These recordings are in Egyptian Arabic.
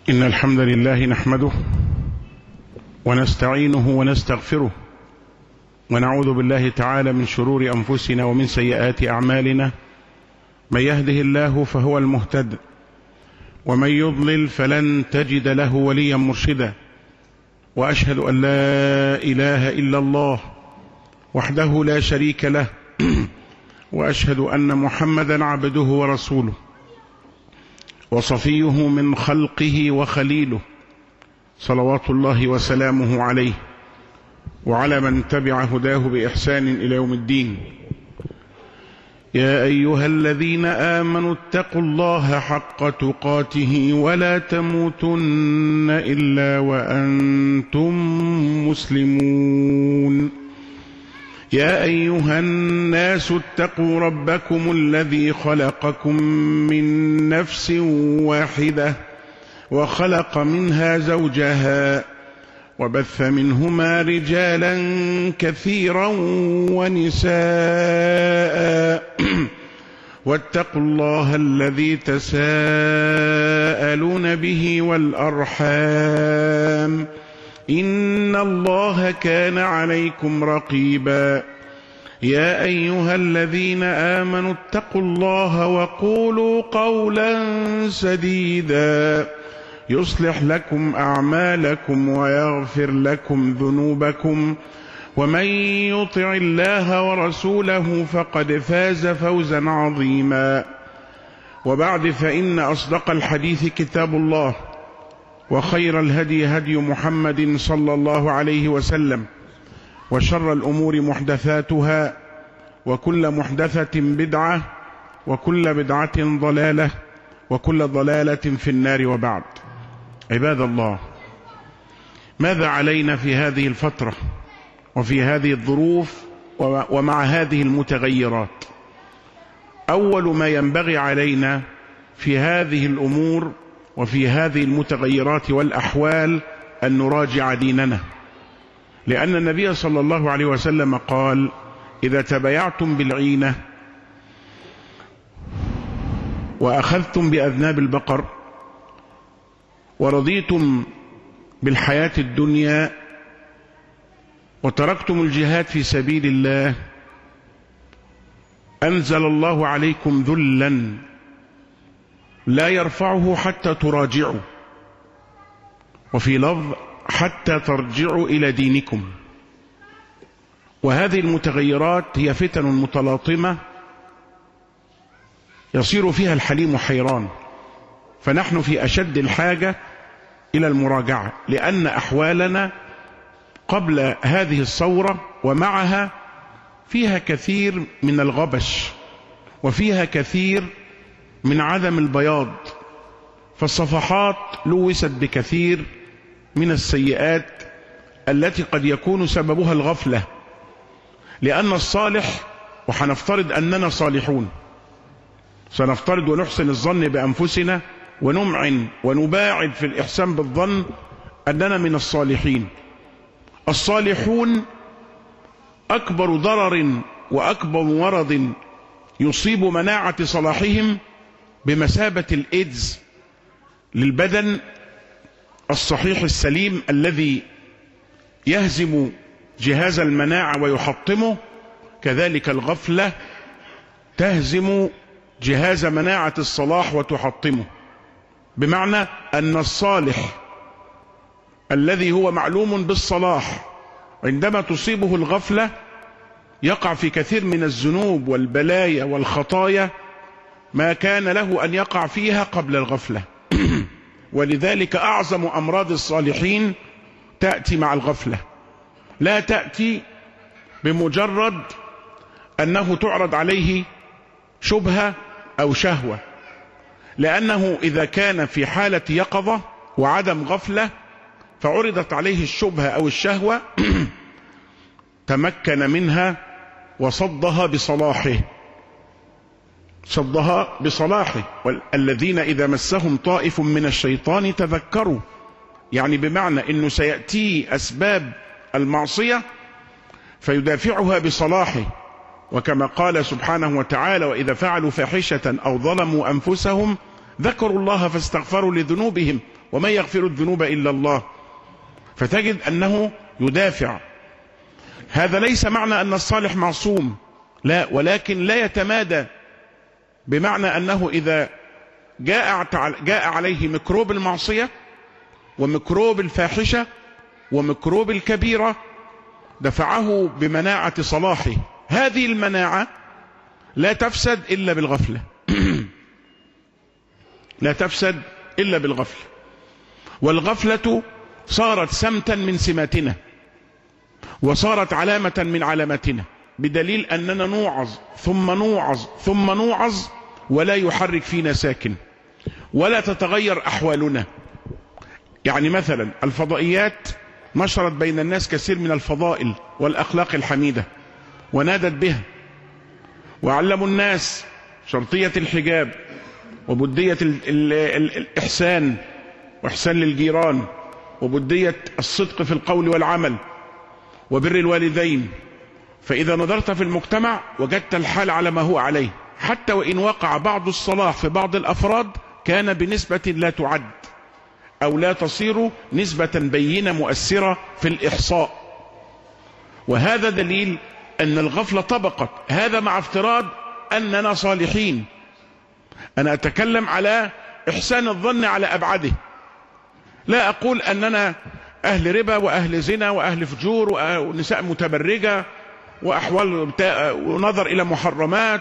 إن الحمد لله نحمده ونستعينه ونستغفره ونعوذ بالله تعالى من شرور أنفسنا ومن سيئات أعمالنا من يهده الله فهو المهتد ومن يضلل فلن تجد له وليا مرشدا وأشهد أن لا إله إلا الله وحده لا شريك له وأشهد أن محمدا عبده ورسوله وصفيه من خلقه وخليله صلوات الله وسلامه عليه وعلى من تبع هداه بإحسان إلى يوم الدين يا أيها الذين آمنوا اتقوا الله حق تقاته ولا تموتن إلا وأنتم مسلمون يا أيها الناس اتقوا ربكم الذي خلقكم من نفس واحدة وخلق منها زوجها وبث منهما رجالا كثيرا ونساء واتقوا الله الذي تساءلون به والأرحام إن الله كان عليكم رقيبا يا أيها الذين آمنوا اتقوا الله وقولوا قولا سديدا يصلح لكم أعمالكم ويغفر لكم ذنوبكم ومن يطع الله ورسوله فقد فاز فوزا عظيما وبعد فإن أصدق الحديث كتاب الله وخير الهدي هدي محمد صلى الله عليه وسلم وشر الأمور محدثاتها وكل محدثة بدعة وكل بدعة ضلالة وكل ضلالة في النار وبعد عباد الله ماذا علينا في هذه الفترة وفي هذه الظروف ومع هذه المتغيرات أول ما ينبغي علينا في هذه الأمور وفي هذه المتغيرات والأحوال أن نراجع ديننا لأن النبي صلى الله عليه وسلم قال إذا تبايعتم بالعينة وأخذتم بأذناب البقر ورضيتم بالحياة الدنيا وتركتم الجهاد في سبيل الله أنزل الله عليكم ذلا لا يرفعه حتى تراجعوا وفي لفظ حتى ترجعوا إلى دينكم وهذه المتغيرات هي فتن متلاطمة يصير فيها الحليم حيران فنحن في أشد الحاجة إلى المراجعة لأن أحوالنا قبل هذه الثورة ومعها فيها كثير من الغبش وفيها كثير من عدم البياض فالصفحات لوست بكثير من السيئات التي قد يكون سببها الغفلة لأن الصالح وحنفترض أننا صالحون سنفترض ونحسن الظن بأنفسنا ونمعن ونباعد في الإحسان بالظن أننا من الصالحين الصالحون أكبر ضرر وأكبر مرض يصيب مناعة صلاحهم بمثابة الإيدز للبدن الصحيح السليم الذي يهزم جهاز المناعة ويحطمه كذلك الغفلة تهزم جهاز مناعة الصلاح وتحطمه بمعنى أن الصالح الذي هو معلوم بالصلاح عندما تصيبه الغفلة يقع في كثير من الذنوب والبلايا والخطايا ما كان له أن يقع فيها قبل الغفلة ولذلك أعظم أمراض الصالحين تأتي مع الغفلة لا تأتي بمجرد أنه تعرض عليه شبهة أو شهوة لأنه إذا كان في حالة يقظة وعدم غفلة فعرضت عليه الشبهة أو الشهوة تمكن منها وصدها بصلاحه صدها بصلاحه والذين إذا مسهم طائف من الشيطان تذكروا يعني بمعنى أنه سيأتي أسباب المعصية فيدافعها بصلاحه وكما قال سبحانه وتعالى وإذا فعلوا فاحشة أو ظلموا أنفسهم ذكروا الله فاستغفروا لذنوبهم ومن يغفر الذنوب إلا الله فتجد أنه يدافع هذا ليس معنى أن الصالح معصوم لا ولكن لا يتمادى بمعنى أنه إذا جاء, جاء عليه ميكروب المعصية وميكروب الفاحشة وميكروب الكبيرة دفعه بمناعة صلاحه هذه المناعة لا تفسد إلا بالغفلة لا تفسد إلا بالغفلة والغفلة صارت سمتا من سماتنا وصارت علامة من علاماتنا بدليل أننا نوعظ ثم نوعظ ثم نوعظ ولا يحرك فينا ساكن ولا تتغير أحوالنا يعني مثلا الفضائيات نشرت بين الناس كثير من الفضائل والأخلاق الحميدة ونادت بها وعلموا الناس شرطية الحجاب وبدية ال ال ال الإحسان وإحسان للجيران وبدية الصدق في القول والعمل وبر الوالدين فإذا نظرت في المجتمع وجدت الحال على ما هو عليه حتى وإن وقع بعض الصلاح في بعض الأفراد كان بنسبة لا تعد أو لا تصير نسبة بينة مؤثرة في الإحصاء وهذا دليل أن الغفلة طبقت هذا مع افتراض أننا صالحين أنا أتكلم على إحسان الظن على أبعده لا أقول أننا أهل ربا وأهل زنا وأهل فجور ونساء متبرجة وأحوال ونظر إلى محرمات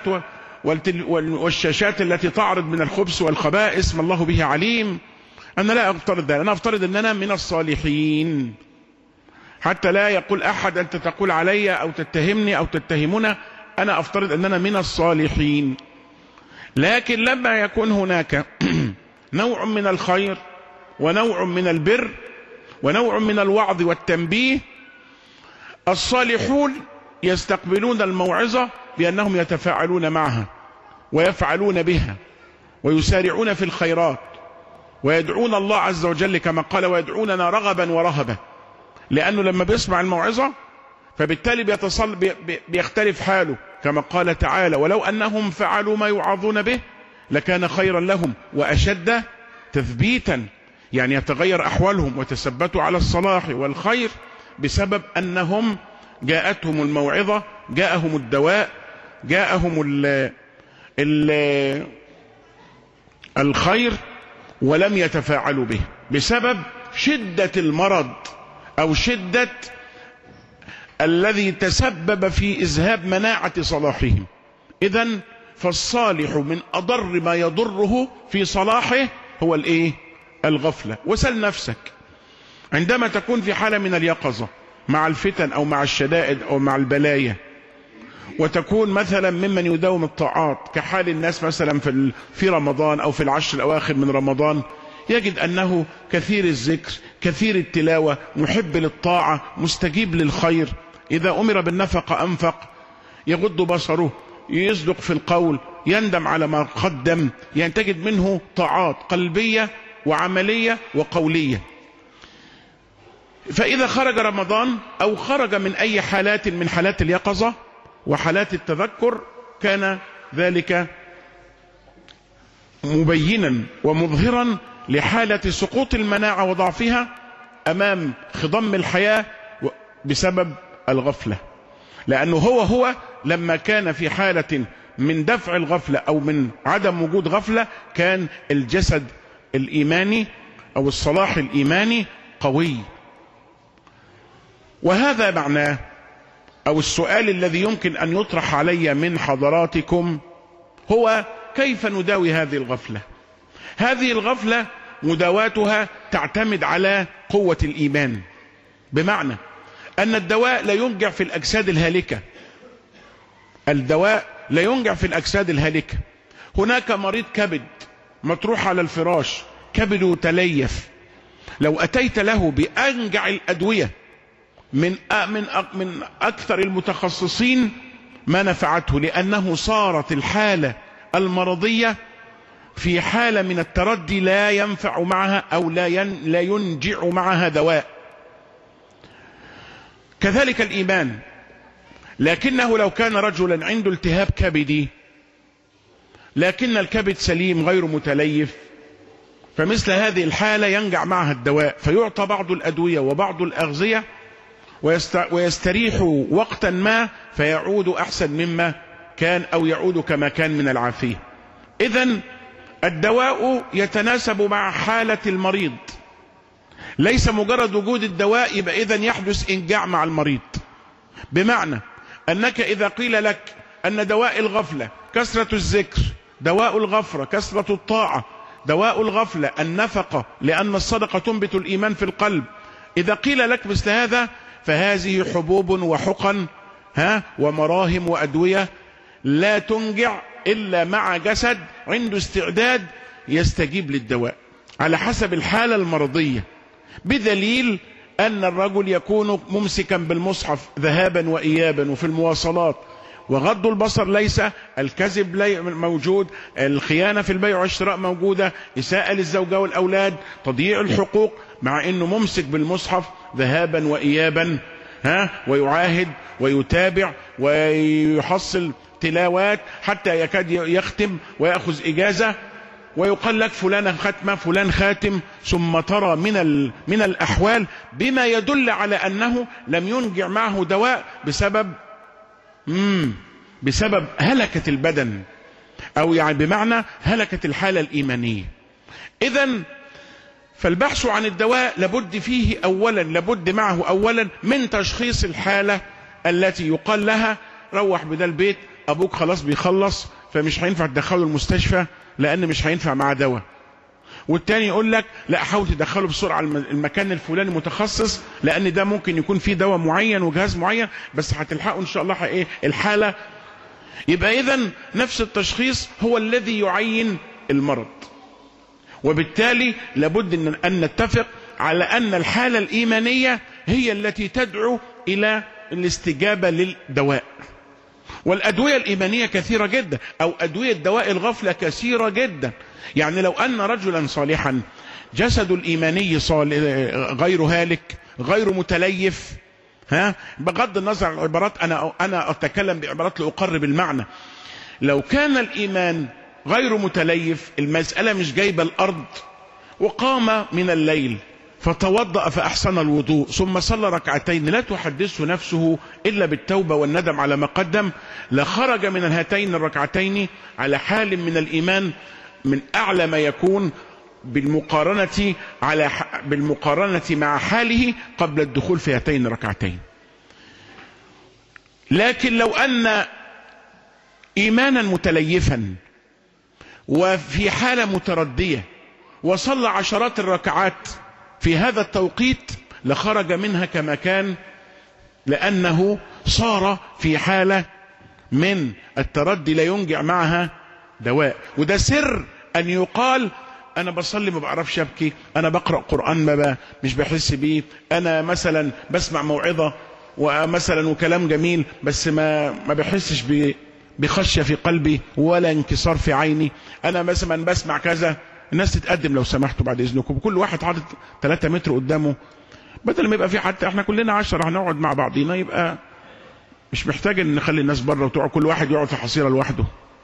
والشاشات التي تعرض من الخبث والخبائث ما الله به عليم أنا لا أفترض ذلك أنا أفترض أننا من الصالحين حتى لا يقول أحد أنت تقول علي أو تتهمني أو تتهمنا أنا أفترض أننا من الصالحين لكن لما يكون هناك نوع من الخير ونوع من البر ونوع من الوعظ والتنبيه الصالحون يستقبلون الموعظة بأنهم يتفاعلون معها ويفعلون بها ويسارعون في الخيرات ويدعون الله عز وجل كما قال ويدعوننا رغبا ورهبا لأنه لما بيسمع الموعظة فبالتالي بيتصل بيختلف حاله كما قال تعالى ولو أنهم فعلوا ما يوعظون به لكان خيرا لهم وأشد تثبيتا يعني يتغير أحوالهم وتثبتوا على الصلاح والخير بسبب أنهم جاءتهم الموعظة جاءهم الدواء جاءهم ال ال الخير ولم يتفاعلوا به بسبب شدة المرض أو شدة الذي تسبب في إذهاب مناعة صلاحهم إذا فالصالح من أضر ما يضره في صلاحه هو الإيه؟ الغفلة وسل نفسك عندما تكون في حالة من اليقظة مع الفتن أو مع الشدائد أو مع البلايا وتكون مثلا ممن يداوم الطاعات كحال الناس مثلا في في رمضان أو في العشر الأواخر من رمضان يجد أنه كثير الذكر كثير التلاوة محب للطاعة مستجيب للخير إذا أمر بالنفقة أنفق يغض بصره يصدق في القول يندم على ما قدم يعني تجد منه طاعات قلبية وعملية وقولية فإذا خرج رمضان أو خرج من أي حالات من حالات اليقظة وحالات التذكر كان ذلك مبينا ومظهرا لحالة سقوط المناعة وضعفها أمام خضم الحياة بسبب الغفلة لأنه هو هو لما كان في حالة من دفع الغفلة أو من عدم وجود غفلة كان الجسد الإيماني أو الصلاح الإيماني قوي وهذا معناه أو السؤال الذي يمكن أن يطرح علي من حضراتكم هو كيف نداوي هذه الغفلة هذه الغفلة مداواتها تعتمد على قوة الإيمان بمعنى أن الدواء لا ينجع في الأجساد الهالكة الدواء لا ينجع في الأجساد الهالكة هناك مريض كبد مطروح على الفراش كبده تليف لو أتيت له بأنجع الأدوية من من من أكثر المتخصصين ما نفعته لأنه صارت الحالة المرضية في حالة من التردي لا ينفع معها أو لا لا ينجع معها دواء كذلك الإيمان لكنه لو كان رجلا عنده التهاب كبدي لكن الكبد سليم غير متليف فمثل هذه الحالة ينجع معها الدواء فيعطى بعض الأدوية وبعض الأغذية ويستريح وقتا ما فيعود أحسن مما كان أو يعود كما كان من العافية إذا الدواء يتناسب مع حالة المريض ليس مجرد وجود الدواء يبقى إذا يحدث إنجاع مع المريض بمعنى أنك إذا قيل لك أن دواء الغفلة كثرة الذكر دواء الغفرة كثرة الطاعة دواء الغفلة النفقة لأن الصدقة تنبت الإيمان في القلب إذا قيل لك مثل هذا فهذه حبوب وحقن ها ومراهم وأدوية لا تنجع إلا مع جسد عنده استعداد يستجيب للدواء على حسب الحالة المرضية بدليل أن الرجل يكون ممسكا بالمصحف ذهابا وإيابا وفي المواصلات وغض البصر ليس الكذب موجود الخيانة في البيع والشراء موجودة إساءة للزوجة والأولاد تضييع الحقوق مع أنه ممسك بالمصحف ذهابا وإيابا ها ويعاهد ويتابع ويحصل تلاوات حتى يكاد يختم ويأخذ إجازة ويقال لك فلان ختمة فلان خاتم ثم ترى من من الأحوال بما يدل على أنه لم ينجع معه دواء بسبب مم بسبب هلكة البدن أو يعني بمعنى هلكة الحالة الإيمانية إذا فالبحث عن الدواء لابد فيه أولا لابد معه أولا من تشخيص الحالة التي يقال لها روح بدا البيت أبوك خلاص بيخلص فمش هينفع تدخله المستشفى لأن مش هينفع معاه دواء والتاني يقول لك لا حاول تدخله بسرعه المكان الفلاني متخصص لان ده ممكن يكون فيه دواء معين وجهاز معين بس هتلحقه ان شاء الله ايه الحاله يبقى اذا نفس التشخيص هو الذي يعين المرض وبالتالي لابد ان ان نتفق على ان الحاله الايمانيه هي التي تدعو الى الاستجابه للدواء والأدوية الإيمانية كثيرة جدا أو أدوية دواء الغفلة كثيرة جدا يعني لو أن رجلا صالحا جسد الإيماني صالح غير هالك غير متليف ها بغض النظر عن العبارات أنا أنا أتكلم بعبارات لأقرب المعنى لو كان الإيمان غير متليف المسألة مش جايبة الأرض وقام من الليل فتوضأ فأحسن الوضوء ثم صلى ركعتين لا تحدثه نفسه إلا بالتوبة والندم على ما قدم لخرج من هاتين الركعتين على حال من الإيمان من أعلى ما يكون بالمقارنة على بالمقارنة مع حاله قبل الدخول في هاتين الركعتين لكن لو أن إيمانا متليفا وفي حالة متردية وصلى عشرات الركعات في هذا التوقيت لخرج منها كما كان لأنه صار في حالة من التردي لا ينجع معها دواء وده سر أن يقال أنا بصلي ما بعرفش أبكي أنا بقرأ قرآن ما مش بحس بيه أنا مثلا بسمع موعظة ومثلا وكلام جميل بس ما ما بحسش بخشية في قلبي ولا انكسار في عيني أنا مثلا بسمع كذا الناس تتقدم لو سمحتوا بعد اذنكم كل واحد حاطط 3 متر قدامه بدل ما يبقى في حتى احنا كلنا 10 هنقعد مع بعضينا يبقى مش محتاج ان نخلي الناس بره وتقعد كل واحد يقعد في حصيره لوحده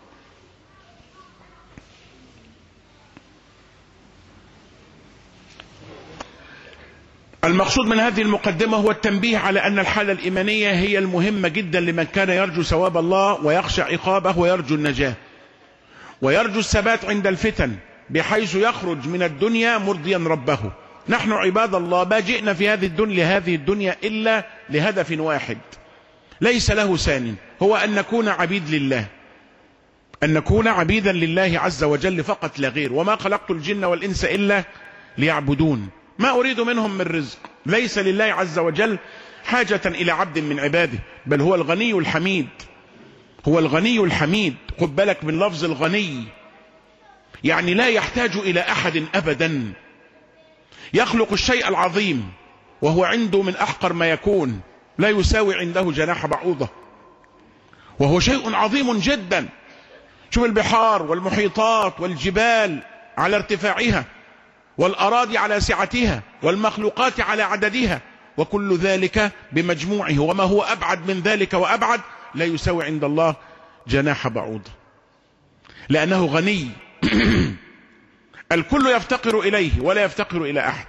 المقصود من هذه المقدمة هو التنبيه على أن الحالة الإيمانية هي المهمة جدا لمن كان يرجو ثواب الله ويخشى عقابه ويرجو النجاة ويرجو الثبات عند الفتن بحيث يخرج من الدنيا مرضيا ربه نحن عباد الله ما جئنا في هذه الدنيا لهذه الدنيا إلا لهدف واحد ليس له ثاني هو أن نكون عبيد لله أن نكون عبيدا لله عز وجل فقط لا غير وما خلقت الجن والإنس إلا ليعبدون ما أريد منهم من رزق ليس لله عز وجل حاجة إلى عبد من عباده بل هو الغني الحميد هو الغني الحميد خد بالك من لفظ الغني يعني لا يحتاج إلى أحد أبدا يخلق الشيء العظيم وهو عنده من أحقر ما يكون لا يساوي عنده جناح بعوضة وهو شيء عظيم جدا شوف البحار والمحيطات والجبال على ارتفاعها والأراضي على سعتها والمخلوقات على عددها وكل ذلك بمجموعه وما هو أبعد من ذلك وأبعد لا يساوي عند الله جناح بعوضة لأنه غني الكل يفتقر إليه ولا يفتقر إلى أحد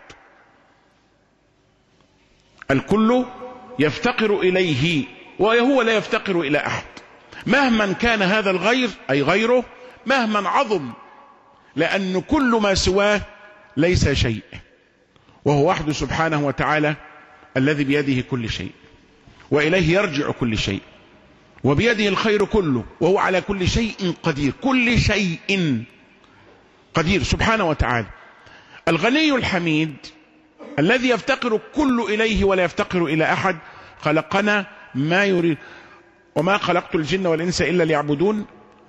الكل يفتقر إليه وهو لا يفتقر إلى أحد مهما كان هذا الغير أي غيره مهما عظم لأن كل ما سواه ليس شيء وهو وحده سبحانه وتعالى الذي بيده كل شيء وإليه يرجع كل شيء وبيده الخير كله وهو على كل شيء قدير كل شيء قدير سبحانه وتعالى الغني الحميد الذي يفتقر كل إليه ولا يفتقر إلى أحد خلقنا ما يريد وما خلقت الجن والإنس إلا ليعبدون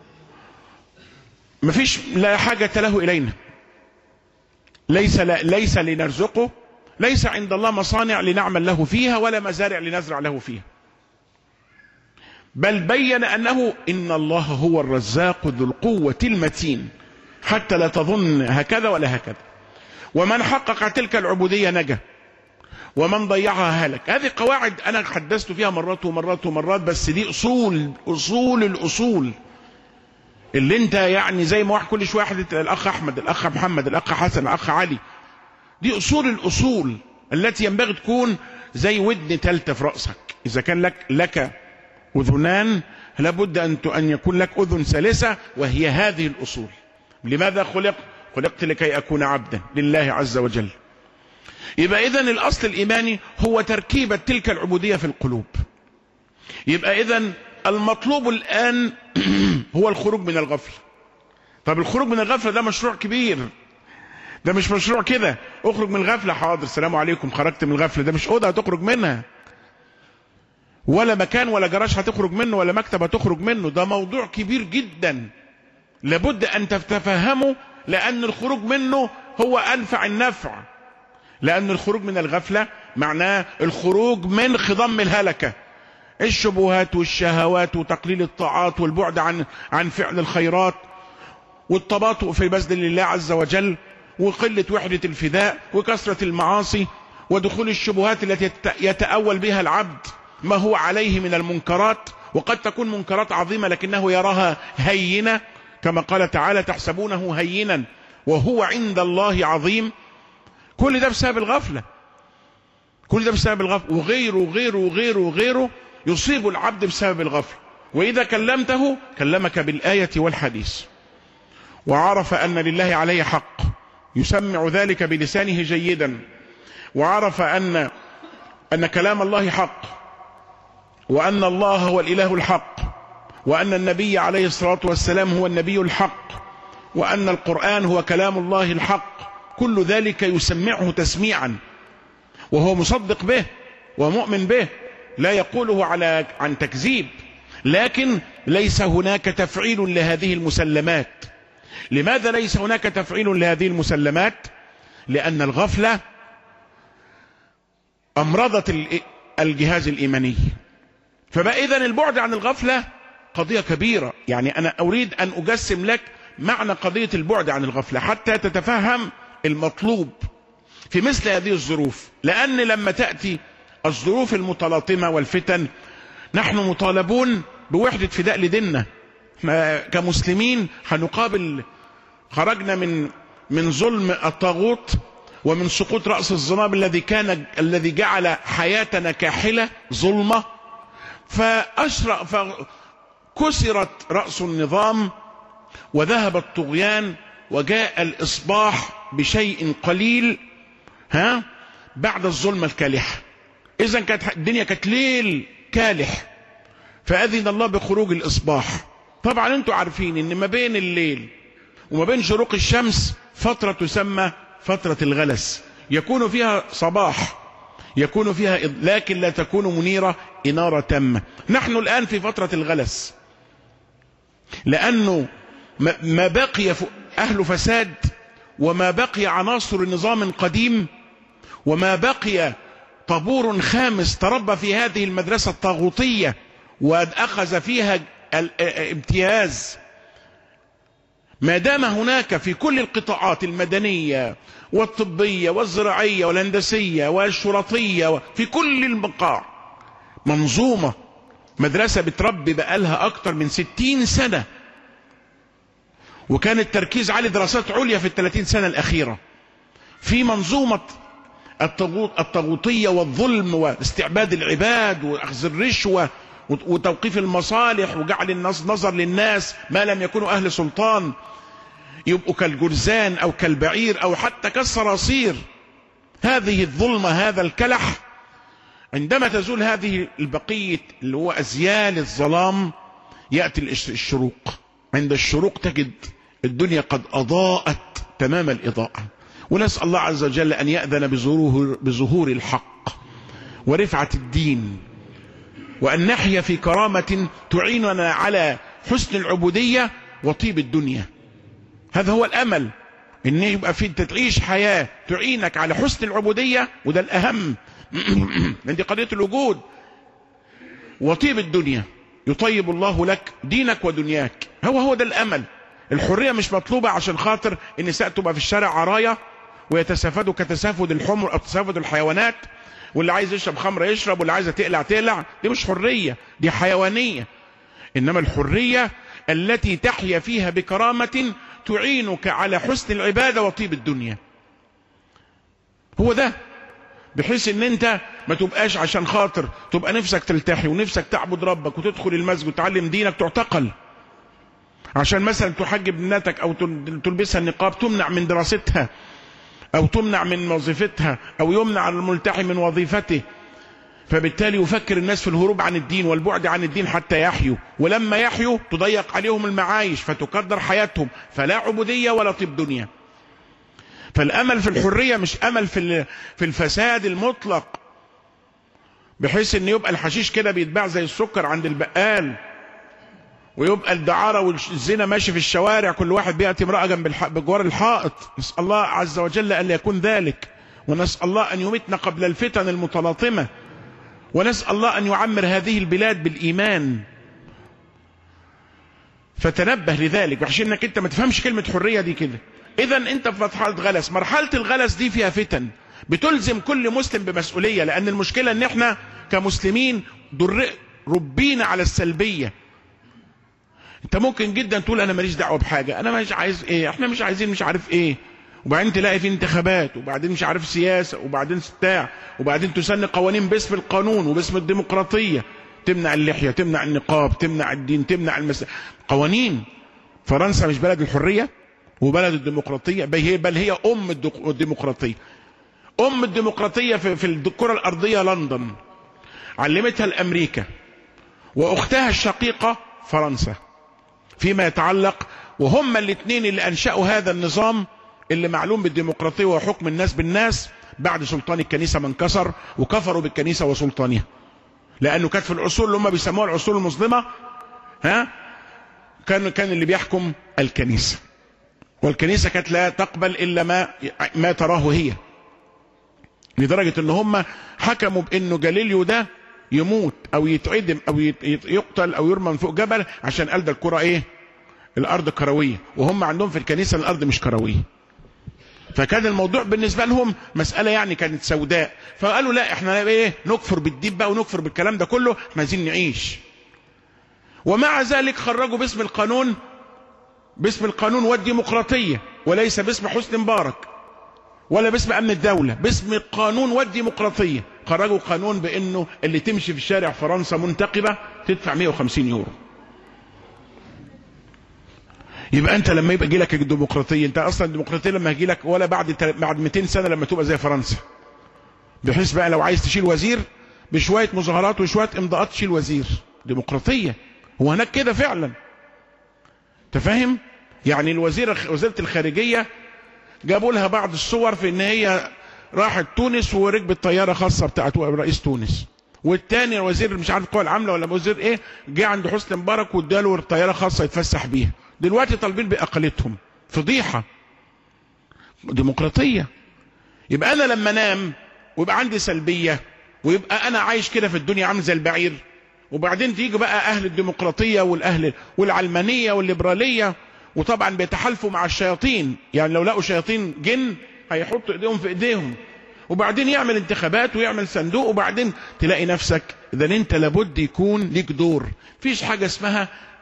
ما فيش لا حاجة له إلينا ليس لا ليس لنرزقه ليس عند الله مصانع لنعمل له فيها ولا مزارع لنزرع له فيها بل بين أنه إن الله هو الرزاق ذو القوة المتين حتى لا تظن هكذا ولا هكذا ومن حقق تلك العبودية نجا ومن ضيعها هلك هذه قواعد أنا حدثت فيها مرات ومرات ومرات بس دي أصول أصول الأصول اللي انت يعني زي ما واحد كل شويه واحد الاخ احمد الاخ محمد الاخ حسن الاخ علي دي اصول الاصول التي ينبغي تكون زي ودن ثالثه في راسك اذا كان لك لك اذنان لابد ان ان يكون لك اذن ثالثه وهي هذه الاصول لماذا خلق خلقت لكي اكون عبدا لله عز وجل يبقى اذا الاصل الايماني هو تركيبه تلك العبوديه في القلوب يبقى اذا المطلوب الآن هو الخروج من الغفلة طب الخروج من الغفلة ده مشروع كبير ده مش مشروع كده اخرج من الغفلة حاضر السلام عليكم خرجت من الغفلة ده مش أوضة هتخرج منها ولا مكان ولا جراج هتخرج منه ولا مكتب هتخرج منه ده موضوع كبير جدا لابد أن تتفهمه لأن الخروج منه هو أنفع النفع لأن الخروج من الغفلة معناه الخروج من خضم الهلكة الشبهات والشهوات وتقليل الطاعات والبعد عن عن فعل الخيرات والتباطؤ في بذل الله عز وجل وقلة وحدة الفداء وكثرة المعاصي ودخول الشبهات التي يتأول بها العبد ما هو عليه من المنكرات وقد تكون منكرات عظيمة لكنه يراها هينة كما قال تعالى تحسبونه هينا وهو عند الله عظيم كل ده بسبب الغفلة كل ده بسبب الغفلة وغيره وغيره وغيره وغيره يصيب العبد بسبب الغفلة وإذا كلمته كلمك بالآية والحديث وعرف أن لله عليه حق يسمع ذلك بلسانه جيدا وعرف أن أن كلام الله حق وأن الله هو الإله الحق وأن النبي عليه الصلاة والسلام هو النبي الحق وأن القرآن هو كلام الله الحق كل ذلك يسمعه تسميعا وهو مصدق به ومؤمن به لا يقوله على عن تكذيب لكن ليس هناك تفعيل لهذه المسلمات لماذا ليس هناك تفعيل لهذه المسلمات لأن الغفلة أمرضت الجهاز الإيماني فبقى إذن البعد عن الغفلة قضية كبيرة يعني أنا أريد أن أجسم لك معنى قضية البعد عن الغفلة حتى تتفهم المطلوب في مثل هذه الظروف لأن لما تأتي الظروف المتلاطمة والفتن نحن مطالبون بوحدة فداء لديننا كمسلمين هنقابل خرجنا من من ظلم الطاغوت ومن سقوط رأس الظلام الذي كان الذي جعل حياتنا كاحلة ظلمة فأشرق فكسرت رأس النظام وذهب الطغيان وجاء الإصباح بشيء قليل ها بعد الظلمة الكالحة إذا كانت الدنيا كانت ليل كالح فأذن الله بخروج الإصباح طبعا أنتم عارفين إن ما بين الليل وما بين شروق الشمس فترة تسمى فترة الغلس يكون فيها صباح يكون فيها لكن لا تكون منيرة إنارة تامة نحن الآن في فترة الغلس لأنه ما بقي أهل فساد وما بقي عناصر نظام قديم وما بقي طابور خامس تربى في هذه المدرسة الطاغوتية وأخذ فيها الامتياز ما دام هناك في كل القطاعات المدنية والطبية والزراعية والهندسية والشرطية في كل البقاع منظومة مدرسة بتربي بقالها أكتر من ستين سنة وكان التركيز على دراسات عليا في الثلاثين سنة الأخيرة في منظومة الطغوط الطاغوتية والظلم واستعباد العباد وأخذ الرشوة وتوقيف المصالح وجعل الناس نظر للناس ما لم يكونوا أهل سلطان يبقوا كالجرزان أو كالبعير أو حتى كالصراصير هذه الظلمة هذا الكلح عندما تزول هذه البقية اللي هو أزيال الظلام يأتي الشروق عند الشروق تجد الدنيا قد أضاءت تمام الإضاءة ونسأل الله عز وجل أن يأذن بظهور, بظهور الحق ورفعة الدين وأن نحيا في كرامة تعيننا على حسن العبودية وطيب الدنيا هذا هو الأمل ان يبقى في انت تعيش حياة تعينك على حسن العبودية وده الأهم دي قضية الوجود وطيب الدنيا يطيب الله لك دينك ودنياك هو هو ده الأمل الحرية مش مطلوبة عشان خاطر النساء تبقى في الشارع عرايا ويتسافدوا كتسافد الحمر أو تسافد الحيوانات واللي عايز يشرب خمرة يشرب واللي عايزة تقلع تقلع دي مش حرية دي حيوانية إنما الحرية التي تحيا فيها بكرامة تعينك على حسن العبادة وطيب الدنيا هو ده بحيث ان انت ما تبقاش عشان خاطر تبقى نفسك تلتحي ونفسك تعبد ربك وتدخل المسجد وتعلم دينك تعتقل عشان مثلا تحجب بناتك او تلبسها النقاب تمنع من دراستها او تمنع من وظيفتها او يمنع الملتحي من وظيفته فبالتالي يفكر الناس في الهروب عن الدين والبعد عن الدين حتى يحيوا ولما يحيوا تضيق عليهم المعايش فتكدر حياتهم فلا عبودية ولا طب دنيا فالامل في الحرية مش امل في في الفساد المطلق بحيث ان يبقى الحشيش كده بيتباع زي السكر عند البقال ويبقى الدعارة والزنا ماشي في الشوارع كل واحد بيأتي امرأة جنب الح... بجوار الحائط نسأل الله عز وجل أن يكون ذلك ونسأل الله أن يمتنا قبل الفتن المتلاطمة ونسأل الله أن يعمر هذه البلاد بالإيمان فتنبه لذلك عشان انك انت ما تفهمش كلمة حرية دي كده اذا انت في مرحلة غلس مرحلة الغلس دي فيها فتن بتلزم كل مسلم بمسؤولية لان المشكلة ان احنا كمسلمين در ربينا على السلبية انت ممكن جدا تقول انا ماليش دعوة بحاجة انا مش عايز ايه احنا مش عايزين مش عارف ايه وبعدين تلاقي في انتخابات وبعدين مش عارف سياسة وبعدين بتاع وبعدين تسن قوانين باسم القانون وباسم الديمقراطية تمنع اللحية تمنع النقاب تمنع الدين تمنع المس... قوانين فرنسا مش بلد الحرية وبلد الديمقراطية بل هي, بل هي أم الديمقراطية أم الديمقراطية في, في الكرة الأرضية لندن علمتها الأمريكا وأختها الشقيقة فرنسا فيما يتعلق وهم الاثنين اللي أنشأوا هذا النظام اللي معلوم بالديمقراطية وحكم الناس بالناس بعد سلطان الكنيسة ما انكسر وكفروا بالكنيسة وسلطانها لأنه كانت في العصور اللي هم بيسموها العصور المظلمة ها كان كان اللي بيحكم الكنيسة والكنيسة كانت لا تقبل إلا ما ما تراه هي لدرجة ان هم حكموا بانه جاليليو ده يموت او يتعدم او يقتل او يرمى من فوق جبل عشان قال ده الكرة ايه الارض كروية وهم عندهم في الكنيسة الارض مش كروية فكان الموضوع بالنسبة لهم مسألة يعني كانت سوداء فقالوا لا احنا ايه نكفر بالدين بقى ونكفر بالكلام ده كله احنا عايزين نعيش ومع ذلك خرجوا باسم القانون باسم القانون والديمقراطية وليس باسم حسن مبارك ولا باسم امن الدولة باسم القانون والديمقراطية خرجوا قانون بانه اللي تمشي في شارع فرنسا منتقبة تدفع 150 يورو يبقى انت لما يبقى لك الديمقراطيه انت اصلا الديمقراطيه لما هيجي لك ولا بعد بعد 200 سنه لما تبقى زي فرنسا بحيث بقى لو عايز تشيل وزير بشويه مظاهرات وشويه امضاءات تشيل وزير ديمقراطيه هو هناك كده فعلا انت فاهم يعني الوزير وزيره الخارجيه جابوا لها بعض الصور في ان هي راحت تونس وركبت طياره خاصه بتاعت رئيس تونس والتاني وزير مش عارف القوى العامله ولا وزير ايه جه عند حسني مبارك واداله طياره خاصه يتفسح بيها دلوقتي طالبين باقالتهم فضيحه ديمقراطيه يبقى انا لما انام ويبقى عندي سلبيه ويبقى انا عايش كده في الدنيا عامل زي البعير وبعدين تيجي بقى اهل الديمقراطيه والاهل والعلمانيه والليبراليه وطبعا بيتحالفوا مع الشياطين يعني لو لقوا شياطين جن هيحطوا ايديهم في ايديهم وبعدين يعمل انتخابات ويعمل صندوق وبعدين تلاقي نفسك اذا انت لابد يكون ليك دور فيش حاجه اسمها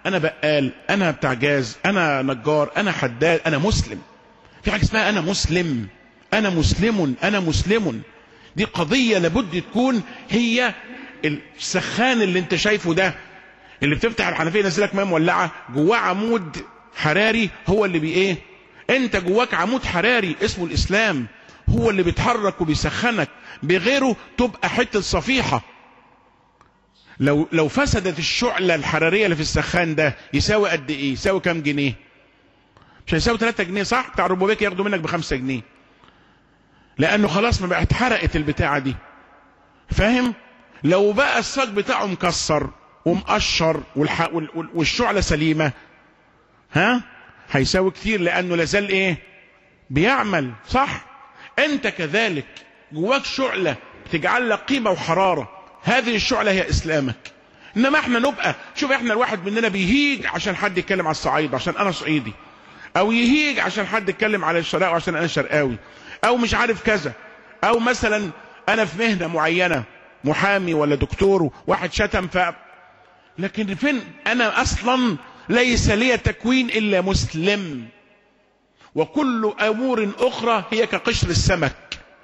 انا بقال انا بتاع جاز انا نجار انا حداد انا مسلم في حاجه اسمها انا مسلم انا مسلم انا مسلم دي قضيه لابد تكون هي السخان اللي انت شايفه ده اللي بتفتح الحنفيه ينزلك ميه مولعه جواه عمود حراري هو اللي بي ايه انت جواك عمود حراري اسمه الاسلام هو اللي بيتحرك وبيسخنك بغيره تبقى حته صفيحه لو لو فسدت الشعله الحراريه اللي في السخان ده يساوي قد ايه يساوي كام جنيه مش هيساوي 3 جنيه صح بتاع الروبوبيك ياخدوا منك ب 5 جنيه لانه خلاص ما بقت اتحرقت البتاعه دي فاهم لو بقى الصاج بتاعه مكسر ومقشر والح... والشعله سليمه ها هيساوي كتير لانه لازال ايه بيعمل صح انت كذلك جواك شعله تجعل لك قيمه وحراره هذه الشعله هي اسلامك انما احنا نبقى شوف احنا الواحد مننا بيهيج عشان حد يتكلم على الصعيد عشان انا صعيدي او يهيج عشان حد يتكلم على الشرقاوي عشان انا شرقاوي او مش عارف كذا او مثلا انا في مهنه معينه محامي ولا دكتور واحد شتم ف لكن فين انا اصلا ليس لي تكوين الا مسلم وكل امور اخرى هي كقشر السمك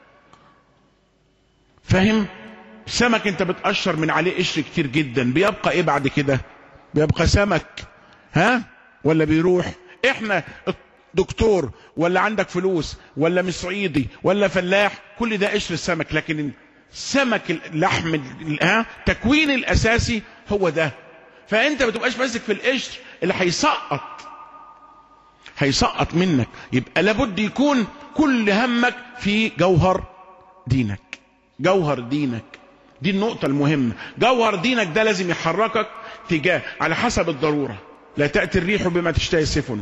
فاهم سمك انت بتقشر من عليه قشر كتير جدا بيبقى ايه بعد كده بيبقى سمك ها ولا بيروح احنا دكتور ولا عندك فلوس ولا مش صعيدي ولا فلاح كل ده قشر السمك لكن سمك اللحم ها تكوين الاساسي هو ده فانت ما تبقاش ماسك في القشر اللي هيسقط هيسقط منك يبقى لابد يكون كل همك في جوهر دينك جوهر دينك دي النقطة المهمة جوهر دينك ده لازم يحركك تجاه على حسب الضرورة لا تأتي الريح بما تشتهي السفن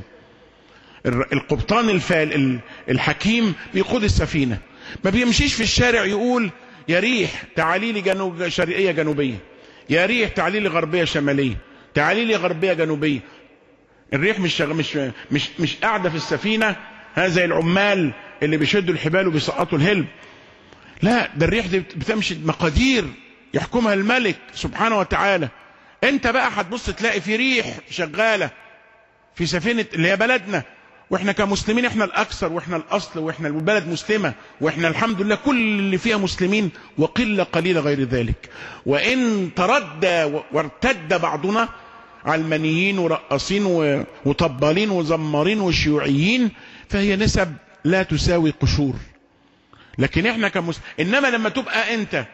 القبطان الفال الحكيم بيقود السفينة ما بيمشيش في الشارع يقول يا ريح تعالي لي جنوب شرقية جنوبية يا ريح تعالي لي غربية شمالية تعالي لي غربية جنوبية الريح مش مش مش مش قاعدة في السفينة ها زي العمال اللي بيشدوا الحبال وبيسقطوا الهلب لا ده الريح دي بتمشي مقادير يحكمها الملك سبحانه وتعالى انت بقى هتبص تلاقي في ريح شغالة في سفينة اللي هي بلدنا واحنا كمسلمين احنا الاكثر واحنا الاصل واحنا البلد مسلمة واحنا الحمد لله كل اللي فيها مسلمين وقلة قليلة غير ذلك وان تردى وارتد بعضنا علمانيين ورقصين وطبالين وزمارين وشيوعيين فهي نسب لا تساوي قشور لكن احنا كمسلم انما لما تبقى انت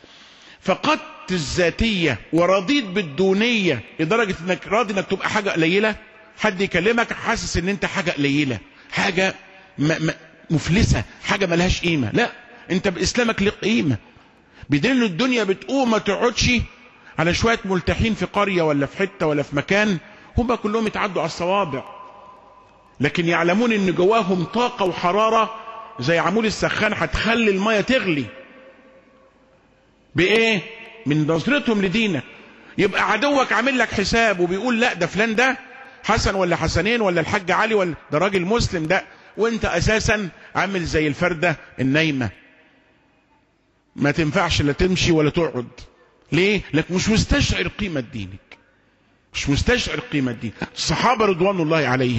فقدت الذاتية ورضيت بالدونية لدرجة انك راضي انك تبقى حاجة قليلة حد يكلمك حاسس ان انت حاجة قليلة حاجة م- م- مفلسة حاجة ملهاش قيمة لا انت باسلامك لك قيمة بدين الدنيا بتقوم ما تقعدش على شوية ملتحين في قرية ولا في حتة ولا في مكان هم كلهم يتعدوا على الصوابع لكن يعلمون ان جواهم طاقة وحرارة زي عمول السخان هتخلي المية تغلي بايه من نظرتهم لدينك يبقى عدوك عامل لك حساب وبيقول لا ده فلان ده حسن ولا حسنين ولا الحاج علي ولا ده راجل مسلم ده وانت اساسا عامل زي الفردة النايمة ما تنفعش لا تمشي ولا تقعد ليه لك مش مستشعر قيمة دينك مش مستشعر قيمة دين الصحابة رضوان الله عليهم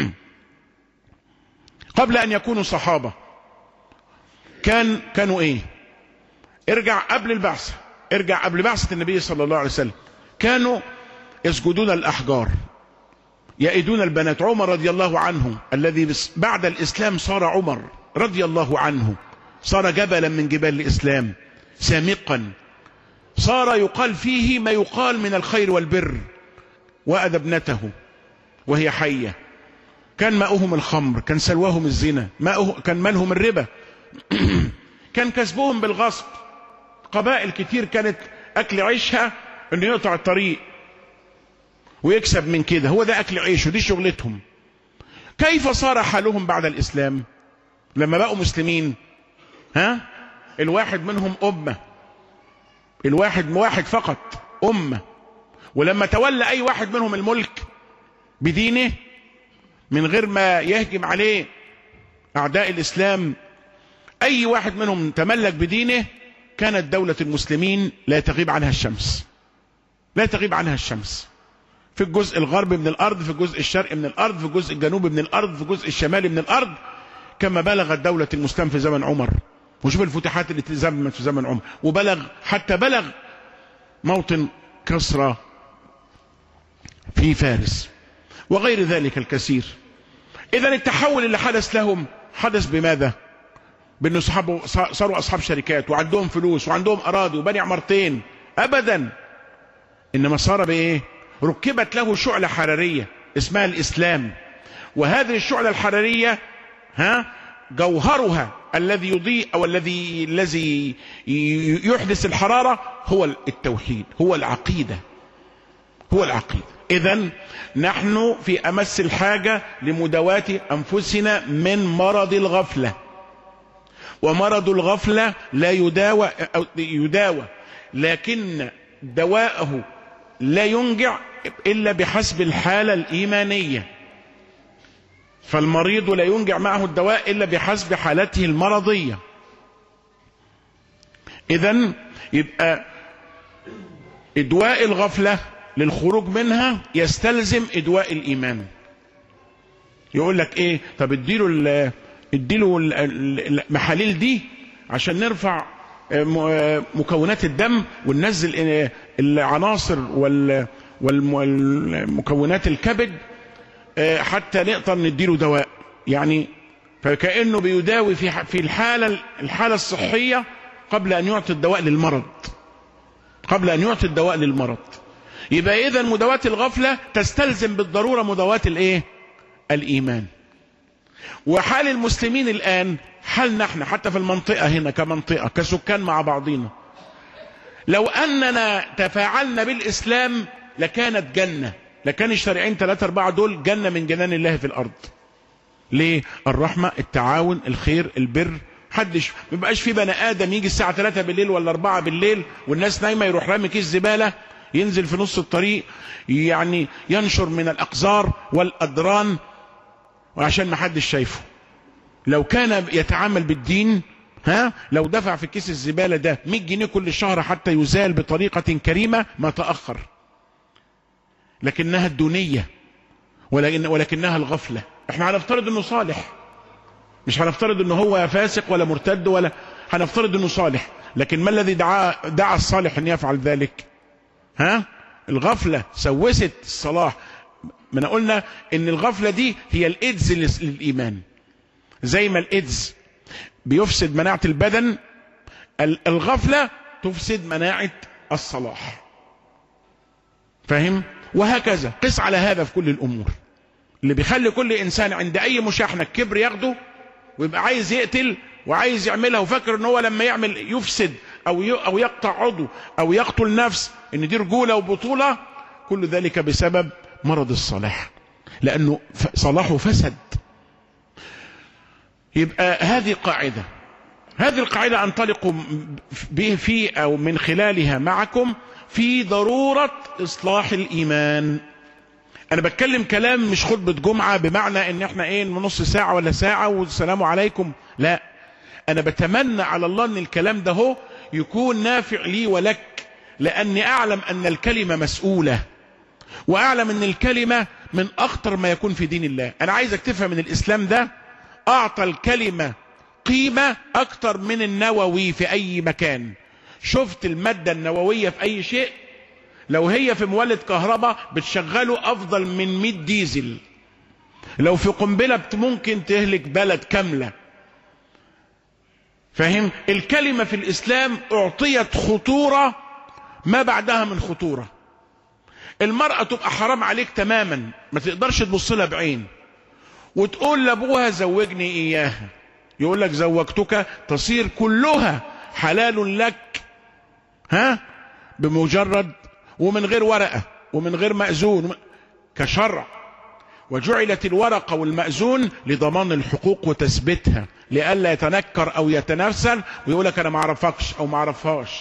قبل ان يكونوا صحابة كان كانوا ايه ارجع قبل البعثة ارجع قبل بعثة النبي صلى الله عليه وسلم كانوا يسجدون الأحجار يئدون البنات عمر رضي الله عنه الذي بعد الإسلام صار عمر رضي الله عنه صار جبلا من جبال الإسلام سامقا صار يقال فيه ما يقال من الخير والبر وأذى ابنته وهي حية كان ماؤهم الخمر كان سلواهم الزنا ماؤه كان مالهم الربا كان كسبهم بالغصب قبائل كتير كانت اكل عيشها انه يقطع الطريق ويكسب من كده هو ده اكل عيشه دي شغلتهم كيف صار حالهم بعد الاسلام لما بقوا مسلمين ها الواحد منهم امه الواحد واحد فقط امه ولما تولى اي واحد منهم الملك بدينه من غير ما يهجم عليه اعداء الاسلام اي واحد منهم تملك بدينه كانت دولة المسلمين لا تغيب عنها الشمس لا تغيب عنها الشمس في الجزء الغربي من الارض في الجزء الشرقي من الارض في الجزء الجنوبي من الارض في الجزء الشمالي من الارض كما بلغت دولة الاسلام في زمن عمر وشوف الفتوحات اللي تزمت في زمن عمر وبلغ حتى بلغ موطن كسرى في فارس وغير ذلك الكثير اذا التحول اللي حدث لهم حدث بماذا بانه صحابه صاروا اصحاب شركات وعندهم فلوس وعندهم اراضي وبني عمارتين ابدا انما صار بايه ركبت له شعلة حرارية اسمها الاسلام وهذه الشعلة الحرارية ها جوهرها الذي يضيء او الذي الذي يحدث الحرارة هو التوحيد هو العقيدة هو العقيدة اذا نحن في امس الحاجة لمداواة انفسنا من مرض الغفلة ومرض الغفلة لا يداوى أو يداوى لكن دواءه لا ينجع الا بحسب الحالة الايمانية فالمريض لا ينجع معه الدواء الا بحسب حالته المرضية اذا يبقى ادواء الغفلة للخروج منها يستلزم ادواء الايمان يقول لك ايه طب اديله اديله المحاليل دي عشان نرفع مكونات الدم وننزل العناصر والمكونات الكبد حتى نقدر نديله دواء يعني فكأنه بيداوي في في الحالة الحالة الصحية قبل أن يعطي الدواء للمرض قبل أن يعطي الدواء للمرض يبقى إذا مداواة الغفلة تستلزم بالضرورة مداواة الإيه؟ الإيمان وحال المسلمين الآن حالنا احنا حتى في المنطقة هنا كمنطقة كسكان مع بعضينا لو أننا تفاعلنا بالإسلام لكانت جنة لكان الشارعين ثلاثة أربعة دول جنة من جنان الله في الأرض ليه الرحمة التعاون الخير البر حدش ما بيبقاش في بني آدم يجي الساعة 3 بالليل ولا 4 بالليل والناس نايمة يروح رامي كيس زبالة ينزل في نص الطريق يعني ينشر من الأقذار والأدران وعشان ما حدش شايفه لو كان يتعامل بالدين ها لو دفع في كيس الزبالة ده 100 جنيه كل شهر حتى يزال بطريقة كريمة ما تأخر لكنها الدونية ولكن ولكنها الغفلة احنا هنفترض انه صالح مش هنفترض انه هو فاسق ولا مرتد ولا هنفترض انه صالح لكن ما الذي دعا دعا الصالح ان يفعل ذلك ها الغفلة سوست الصلاح ما قلنا ان الغفلة دي هي الايدز للايمان زي ما الايدز بيفسد مناعة البدن الغفلة تفسد مناعة الصلاح فاهم وهكذا قس على هذا في كل الامور اللي بيخلي كل انسان عند اي مشاحنة كبر ياخده ويبقى عايز يقتل وعايز يعملها وفاكر ان هو لما يعمل يفسد او او يقطع عضو او يقتل نفس ان دي رجولة وبطولة كل ذلك بسبب مرض الصلاح لانه صلاحه فسد يبقى هذه قاعدة هذه القاعدة انطلق به في او من خلالها معكم في ضرورة اصلاح الايمان انا بتكلم كلام مش خطبة جمعة بمعنى ان احنا ايه نص ساعة ولا ساعة والسلام عليكم لا انا بتمنى على الله ان الكلام ده هو يكون نافع لي ولك لاني اعلم ان الكلمة مسؤولة واعلم ان الكلمة من اخطر ما يكون في دين الله انا عايزك تفهم ان الاسلام ده اعطى الكلمة قيمة اكتر من النووي في اي مكان شفت المادة النووية في اي شيء لو هي في مولد كهرباء بتشغله افضل من 100 ديزل لو في قنبلة ممكن تهلك بلد كاملة فاهم الكلمة في الاسلام اعطيت خطورة ما بعدها من خطورة المرأة تبقى حرام عليك تماما ما تقدرش تبص لها بعين وتقول لابوها زوجني اياها يقول لك زوجتك تصير كلها حلال لك ها بمجرد ومن غير ورقة ومن غير مأذون كشرع وجعلت الورقة والمأذون لضمان الحقوق وتثبيتها لئلا يتنكر او يتنرسل ويقول لك انا ما اعرفكش او ما اعرفهاش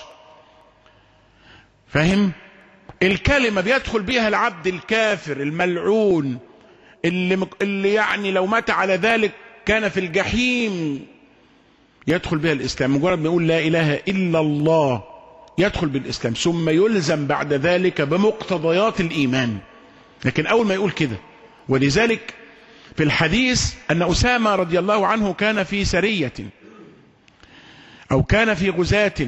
فاهم الكلمة بيدخل بها العبد الكافر الملعون اللي, اللي يعني لو مات على ذلك كان في الجحيم يدخل بها الإسلام مجرد ما يقول لا إله إلا الله يدخل بالإسلام ثم يلزم بعد ذلك بمقتضيات الإيمان لكن أول ما يقول كده ولذلك في الحديث أن أسامة رضي الله عنه كان في سرية أو كان في غزاة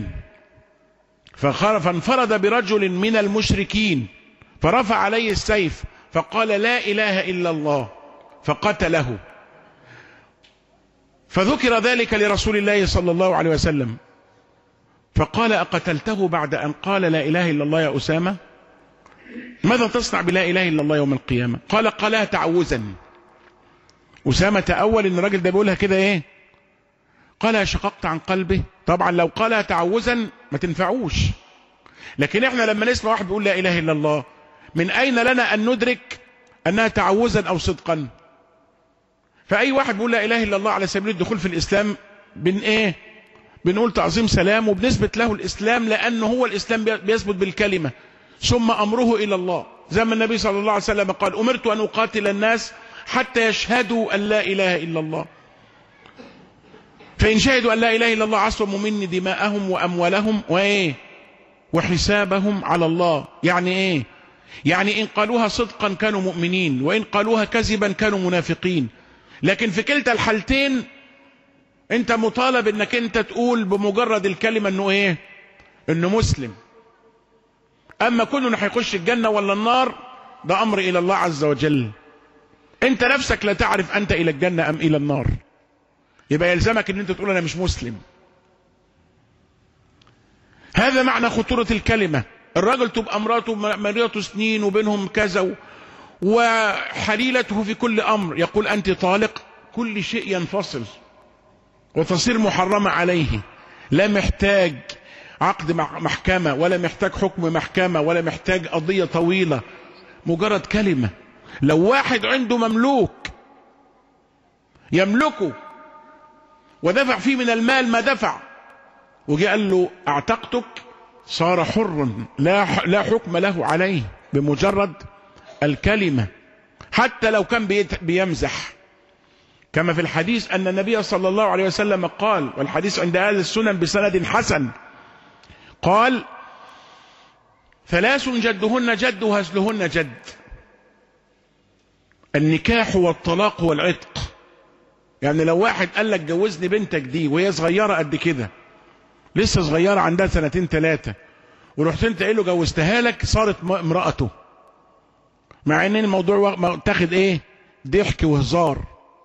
فانفرد برجل من المشركين فرفع عليه السيف فقال لا إله إلا الله فقتله فذكر ذلك لرسول الله صلى الله عليه وسلم فقال أقتلته بعد أن قال لا إله إلا الله يا أسامة ماذا تصنع بلا إله إلا الله يوم القيامة قال قالها تعوزا أسامة تأول إن الراجل ده بيقولها كده إيه قال شققت عن قلبه طبعا لو قالها تعوزا ما تنفعوش لكن احنا لما نسمع واحد بيقول لا إله إلا الله من أين لنا أن ندرك أنها تعوزا أو صدقا فأي واحد بيقول لا إله إلا الله على سبيل الدخول في الإسلام بن إيه بنقول تعظيم سلام وبنثبت له الإسلام لأنه هو الإسلام بيثبت بالكلمة ثم أمره إلى الله زي ما النبي صلى الله عليه وسلم قال أمرت أن أقاتل الناس حتى يشهدوا أن لا إله إلا الله فإن شهدوا أن لا إله إلا الله عصموا مني دماءهم وأموالهم وإيه وحسابهم على الله يعني إيه يعني إن قالوها صدقا كانوا مؤمنين وإن قالوها كذبا كانوا منافقين لكن في كلتا الحالتين انت مطالب انك انت تقول بمجرد الكلمة انه ايه انه مسلم اما كونه هيخش الجنة ولا النار ده امر الى الله عز وجل انت نفسك لا تعرف انت الى الجنة ام الى النار يبقى يلزمك ان انت تقول انا مش مسلم هذا معنى خطورة الكلمة الراجل تبقى امراته مريضة سنين وبينهم كذا وحليلته في كل امر يقول انت طالق كل شيء ينفصل وتصير محرمة عليه لا محتاج عقد محكمة ولا محتاج حكم محكمة ولا محتاج قضية طويلة مجرد كلمة لو واحد عنده مملوك يملكه ودفع فيه من المال ما دفع وجي قال له اعتقتك صار حرا لا لا حكم له عليه بمجرد الكلمة حتى لو كان بيمزح كما في الحديث أن النبي صلى الله عليه وسلم قال والحديث عند أهل السنن بسند حسن قال ثلاث جدهن جد وهزلهن جد النكاح والطلاق والعتق يعني لو واحد قال لك جوزني بنتك دي وهي صغيرة قد كده لسه صغيرة عندها سنتين ثلاثة ورحت انت قايل له جوزتها لك صارت امرأته مع ان الموضوع تاخد ايه ضحك وهزار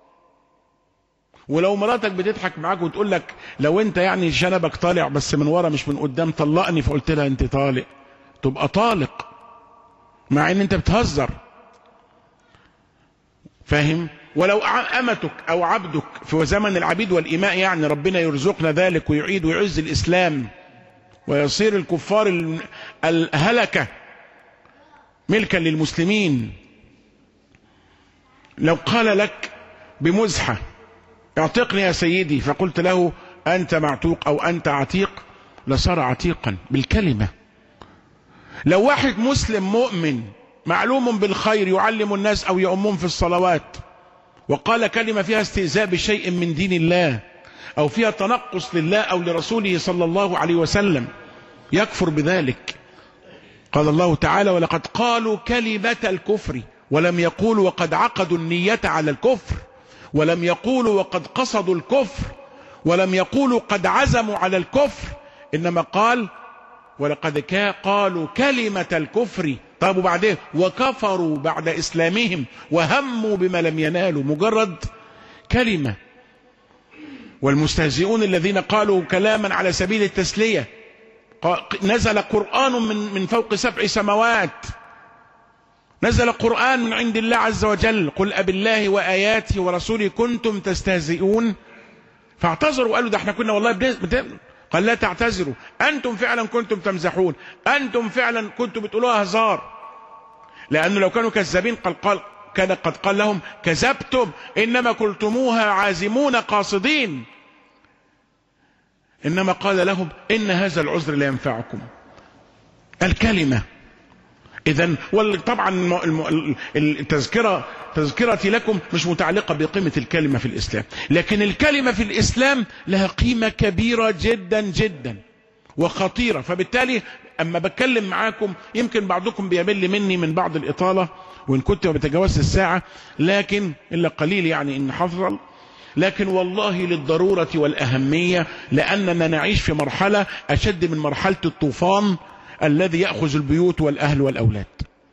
ولو مراتك بتضحك معاك وتقول لك لو انت يعني شنبك طالع بس من ورا مش من قدام طلقني فقلت لها انت طالق تبقى طالق مع ان انت بتهزر فاهم ولو امتك او عبدك في زمن العبيد والاماء يعني ربنا يرزقنا ذلك ويعيد ويعز الاسلام ويصير الكفار الهلكه ملكا للمسلمين لو قال لك بمزحه اعتقني يا سيدي فقلت له أنت معتوق أو أنت عتيق لصار عتيقا بالكلمة لو واحد مسلم مؤمن معلوم بالخير يعلم الناس أو يؤمهم في الصلوات وقال كلمة فيها استهزاء بشيء من دين الله أو فيها تنقص لله أو لرسوله صلى الله عليه وسلم يكفر بذلك قال الله تعالى ولقد قالوا كلمة الكفر ولم يقولوا وقد عقدوا النية على الكفر ولم يقولوا وقد قصدوا الكفر ولم يقولوا قد عزموا على الكفر إنما قال ولقد قالوا كلمة الكفر طب وبعدين وكفروا بعد إسلامهم وهموا بما لم ينالوا مجرد كلمة والمستهزئون الذين قالوا كلاما على سبيل التسلية نزل قرآن من, من فوق سبع سماوات نزل قرآن من عند الله عز وجل قل أب الله وآياته ورسوله كنتم تستهزئون فاعتذروا قالوا ده احنا كنا والله بن... قال لا تعتذروا أنتم فعلا كنتم تمزحون أنتم فعلا كنتم بتقولوها هزار لأنه لو كانوا كذابين قال, قال كان قد قال لهم كذبتم إنما قلتموها عازمون قاصدين إنما قال لهم إن هذا العذر لا ينفعكم الكلمة إذا طبعا التذكرة تذكرتي لكم مش متعلقة بقيمة الكلمة في الإسلام لكن الكلمة في الإسلام لها قيمة كبيرة جدا جدا وخطيرة فبالتالي أما بتكلم معاكم يمكن بعضكم بيمل مني من بعض الإطالة وإن كنت ما بتجاوزش الساعة لكن إلا قليل يعني إن حصل لكن والله للضرورة والأهمية لأننا نعيش في مرحلة أشد من مرحلة الطوفان الذي يأخذ البيوت والأهل والأولاد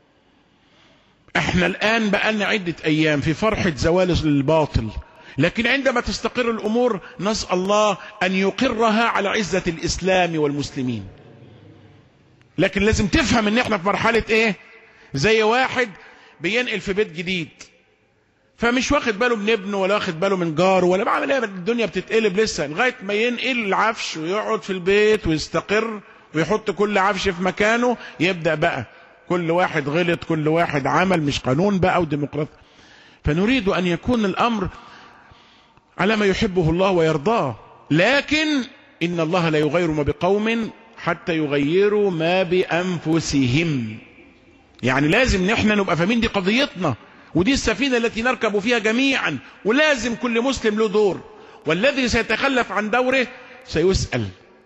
احنا الآن بقالنا عدة أيام في فرحة زوال الباطل لكن عندما تستقر الأمور نسأل الله أن يقرها على عزة الإسلام والمسلمين لكن لازم تفهم ان احنا في مرحلة ايه زي واحد بينقل في بيت جديد فمش واخد باله من ابنه ولا واخد باله من جاره ولا بعمل ايه الدنيا بتتقلب لسه لغايه ما ينقل العفش ويقعد في البيت ويستقر ويحط كل عفش في مكانه يبدا بقى كل واحد غلط كل واحد عمل مش قانون بقى وديمقراطية فنريد ان يكون الامر على ما يحبه الله ويرضاه لكن ان الله لا يغير ما بقوم حتى يغيروا ما بانفسهم يعني لازم نحن نبقى فاهمين دي قضيتنا ودي السفينة التي نركب فيها جميعا ولازم كل مسلم له دور والذي سيتخلف عن دوره سيسأل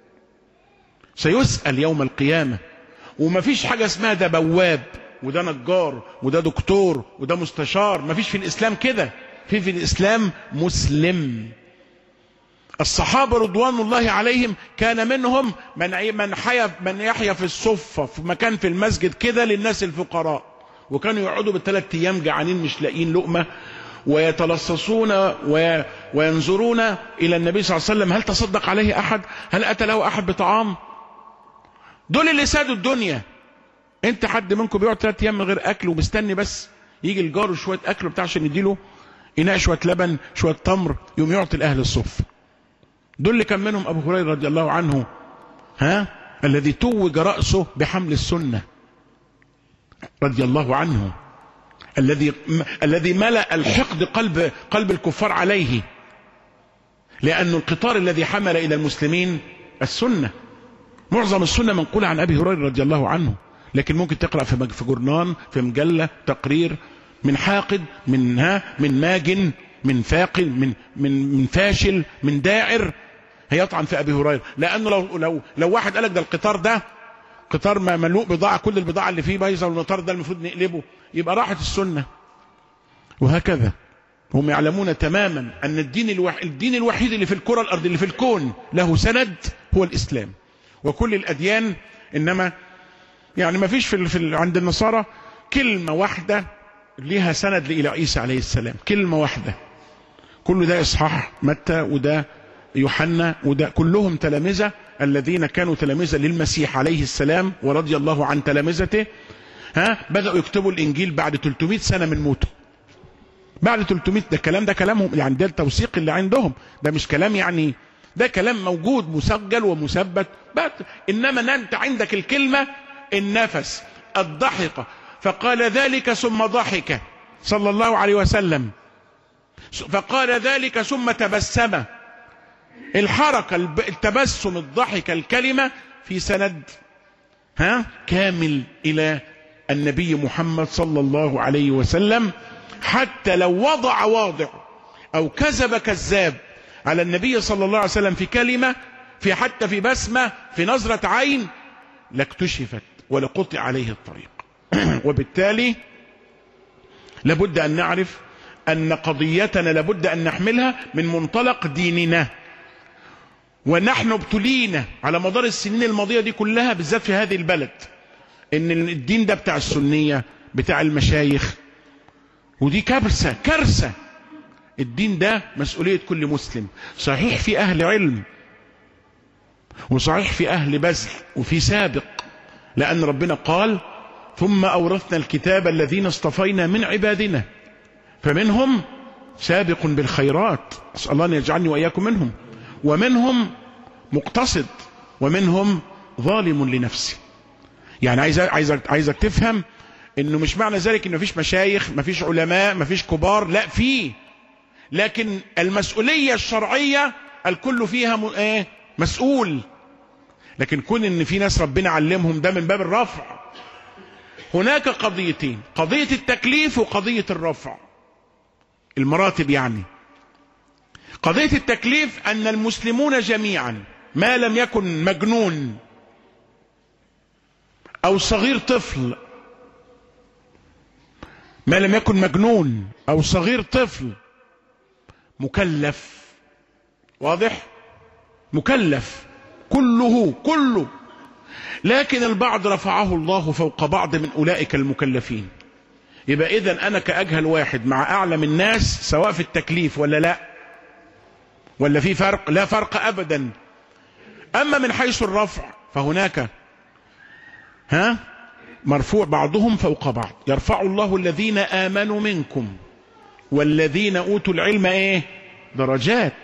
سيسأل يوم القيامة وما فيش حاجة اسمها ده بواب وده نجار وده دكتور وده مستشار ما فيش في الإسلام كده في في الإسلام مسلم الصحابة رضوان الله عليهم كان منهم من من حيا من يحيا في الصفة في مكان في المسجد كده للناس الفقراء وكانوا يقعدوا بالثلاث ايام جعانين مش لاقيين لقمه ويتلصصون وينظرون الى النبي صلى الله عليه وسلم هل تصدق عليه احد هل اتى له احد بطعام دول اللي سادوا الدنيا انت حد منكم بيقعد ثلاث ايام من غير اكل ومستني بس يجي الجار شويه اكل بتاع عشان يديله اناء شويه لبن شويه تمر يوم يعطي الاهل الصف دول اللي كان منهم ابو هريره رضي الله عنه ها الذي توج راسه بحمل السنه رضي الله عنه الذي الذي ملأ الحقد قلب قلب الكفار عليه لأن القطار الذي حمل إلى المسلمين السنة معظم السنة منقولة عن أبي هريرة رضي الله عنه لكن ممكن تقرأ في في جورنان في مجلة تقرير من حاقد من ها من ماجن من فاقل من من من فاشل من داعر هيطعن في أبي هريرة لأنه لو لو لو واحد قال لك ده القطار ده قطار مملوء بضاعة كل البضاعة اللي فيه بايظة والمطار ده المفروض نقلبه يبقى راحت السنة وهكذا هم يعلمون تماما أن الدين, الوح... الدين الوحيد اللي في الكرة الأرض اللي في الكون له سند هو الإسلام وكل الأديان إنما يعني ما فيش في, ال... في ال... عند النصارى كلمة واحدة ليها سند إلى عيسى عليه السلام كلمة واحدة كل ده إصحاح متى وده يوحنا وده كلهم تلامذة الذين كانوا تلامذة للمسيح عليه السلام ورضي الله عن تلامذته ها بدأوا يكتبوا الإنجيل بعد 300 سنة من موته بعد 300 ده الكلام ده كلامهم يعني ده التوثيق اللي عندهم ده مش كلام يعني ده كلام موجود مسجل ومثبت انما انت عندك الكلمه النفس الضحكه فقال ذلك ثم ضحك صلى الله عليه وسلم فقال ذلك ثم تبسم الحركة التبسم الضحك الكلمة في سند ها كامل إلى النبي محمد صلى الله عليه وسلم حتى لو وضع واضع أو كذب كذاب على النبي صلى الله عليه وسلم في كلمة في حتى في بسمة في نظرة عين لاكتشفت ولقطع عليه الطريق وبالتالي لابد أن نعرف أن قضيتنا لابد أن نحملها من منطلق ديننا ونحن ابتلينا على مدار السنين الماضية دي كلها بالذات في هذه البلد ان الدين ده بتاع السنية بتاع المشايخ ودي كارثة كارثة الدين ده مسؤولية كل مسلم صحيح في أهل علم وصحيح في أهل بذل وفي سابق لأن ربنا قال ثم أورثنا الكتاب الذين اصطفينا من عبادنا فمنهم سابق بالخيرات أسأل الله أن يجعلني وإياكم منهم ومنهم مقتصد ومنهم ظالم لنفسه يعني عايز عايزك عايزك تفهم انه مش معنى ذلك ان مفيش مشايخ مفيش علماء مفيش كبار لا في لكن المسؤولية الشرعية الكل فيها م... ايه مسؤول لكن كون ان في ناس ربنا علمهم ده من باب الرفع هناك قضيتين قضية التكليف وقضية الرفع المراتب يعني قضية التكليف أن المسلمون جميعا ما لم يكن مجنون أو صغير طفل ما لم يكن مجنون او صغير طفل مكلف واضح مكلف كله كله لكن البعض رفعه الله فوق بعض من اولئك المكلفين يبقى اذا انا كاجهل واحد مع اعلم الناس سواء في التكليف ولا لا ولا في فرق لا فرق ابدا اما من حيث الرفع فهناك ها مرفوع بعضهم فوق بعض يرفع الله الذين امنوا منكم والذين اوتوا العلم ايه درجات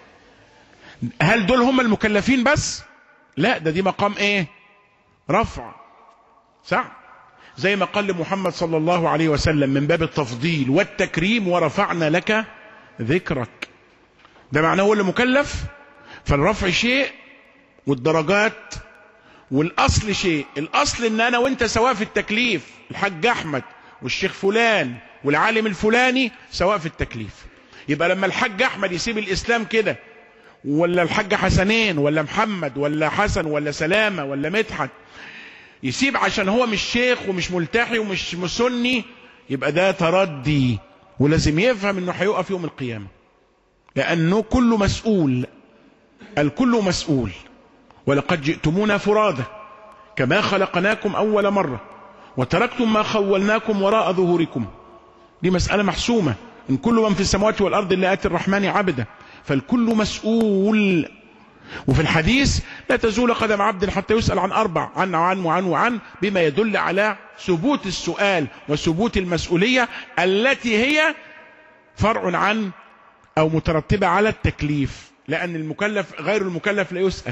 هل دول هم المكلفين بس لا ده دي مقام ايه رفع صح زي ما قال لمحمد صلى الله عليه وسلم من باب التفضيل والتكريم ورفعنا لك ذكرك ده معناه هو اللي مكلف فالرفع شيء والدرجات والاصل شيء الاصل ان انا وانت سواء في التكليف الحاج احمد والشيخ فلان والعالم الفلاني سواء في التكليف يبقى لما الحاج احمد يسيب الاسلام كده ولا الحاج حسنين ولا محمد ولا حسن ولا سلامه ولا مدحت يسيب عشان هو مش شيخ ومش ملتحي ومش مسني يبقى ده تردي ولازم يفهم انه هيقف يوم القيامه لانه كله مسؤول الكل مسؤول ولقد جئتمونا فرادى كما خلقناكم اول مره وتركتم ما خولناكم وراء ظهوركم دي مساله محسومه ان كل من في السماوات والارض الا اتي الرحمن عبدا فالكل مسؤول وفي الحديث لا تزول قدم عبد حتى يسأل عن أربع عن وعن وعن وعن بما يدل على ثبوت السؤال وثبوت المسؤولية التي هي فرع عن أو مترتبة على التكليف لأن المكلف غير المكلف لا يسأل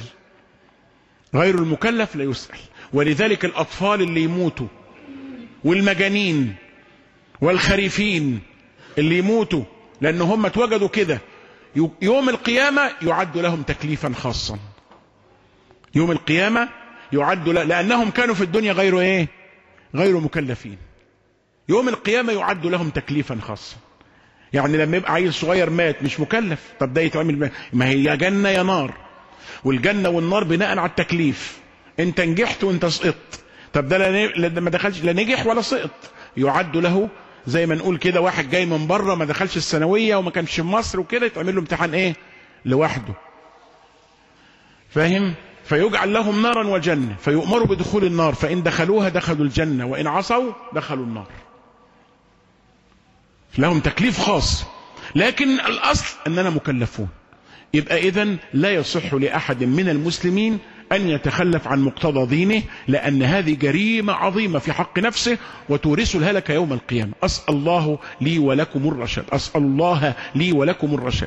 غير المكلف لا يسأل ولذلك الأطفال اللي يموتوا والمجانين والخريفين اللي يموتوا لأن هم اتوجدوا كده يوم القيامة يعد لهم تكليفا خاصا يوم القيامة يعد ل... لأنهم كانوا في الدنيا غير إيه غير مكلفين يوم القيامة يعد لهم تكليفا خاصا يعني لما يبقى عيل صغير مات مش مكلف طب ده يتعمل ما هي يا جنة يا نار والجنة والنار بناء على التكليف انت نجحت وانت سقطت طب ده لا ما دخلش لا نجح ولا سقط يعد له زي ما نقول كده واحد جاي من بره ما دخلش الثانويه وما كانش في مصر وكده يتعمل له امتحان ايه لوحده فاهم فيجعل لهم نارا وجنه فيؤمروا بدخول النار فان دخلوها دخلوا الجنه وان عصوا دخلوا النار لهم تكليف خاص لكن الاصل اننا مكلفون يبقى اذا لا يصح لاحد من المسلمين أن يتخلف عن مقتضى دينه لأن هذه جريمة عظيمة في حق نفسه وتورث الهلك يوم القيامة أسأل الله لي ولكم الرشاد أسأل الله لي ولكم الرشاد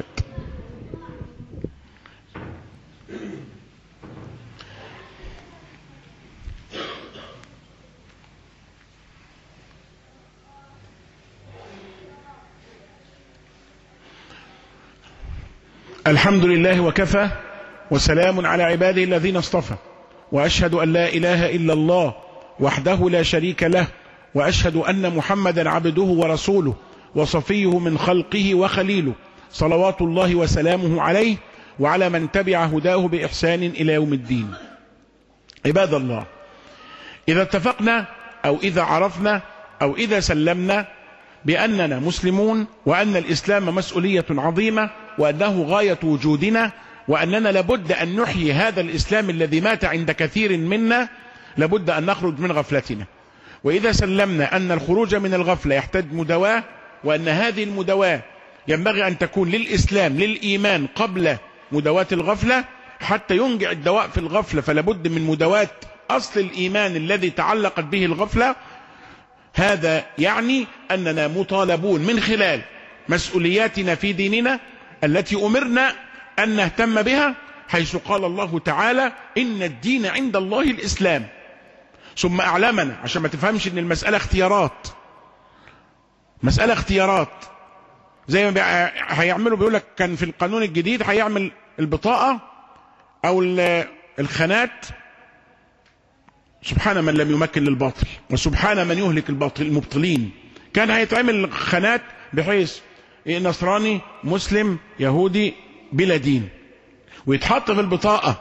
الحمد لله وكفى وسلام على عباده الذين اصطفى واشهد ان لا اله الا الله وحده لا شريك له واشهد ان محمدا عبده ورسوله وصفيه من خلقه وخليله صلوات الله وسلامه عليه وعلى من تبع هداه باحسان الى يوم الدين عباد الله اذا اتفقنا او اذا عرفنا او اذا سلمنا باننا مسلمون وان الاسلام مسؤوليه عظيمه وانه غايه وجودنا وأننا لابد أن نحيي هذا الإسلام الذي مات عند كثير منا لابد أن نخرج من غفلتنا وإذا سلمنا أن الخروج من الغفلة يحتاج مدواة وأن هذه المدواة ينبغي أن تكون للإسلام للإيمان قبل مدواة الغفلة حتى ينجع الدواء في الغفلة فلابد من مدواة أصل الإيمان الذي تعلقت به الغفلة هذا يعني أننا مطالبون من خلال مسؤولياتنا في ديننا التي أمرنا أن نهتم بها حيث قال الله تعالى إن الدين عند الله الإسلام ثم أعلمنا عشان ما تفهمش إن المسألة اختيارات مسألة اختيارات زي ما هيعملوا بيقول لك كان في القانون الجديد هيعمل البطاقة أو الخانات سبحان من لم يمكن للباطل وسبحان من يهلك الباطل المبطلين كان هيتعمل خانات بحيث نصراني مسلم يهودي بلا دين ويتحط في البطاقة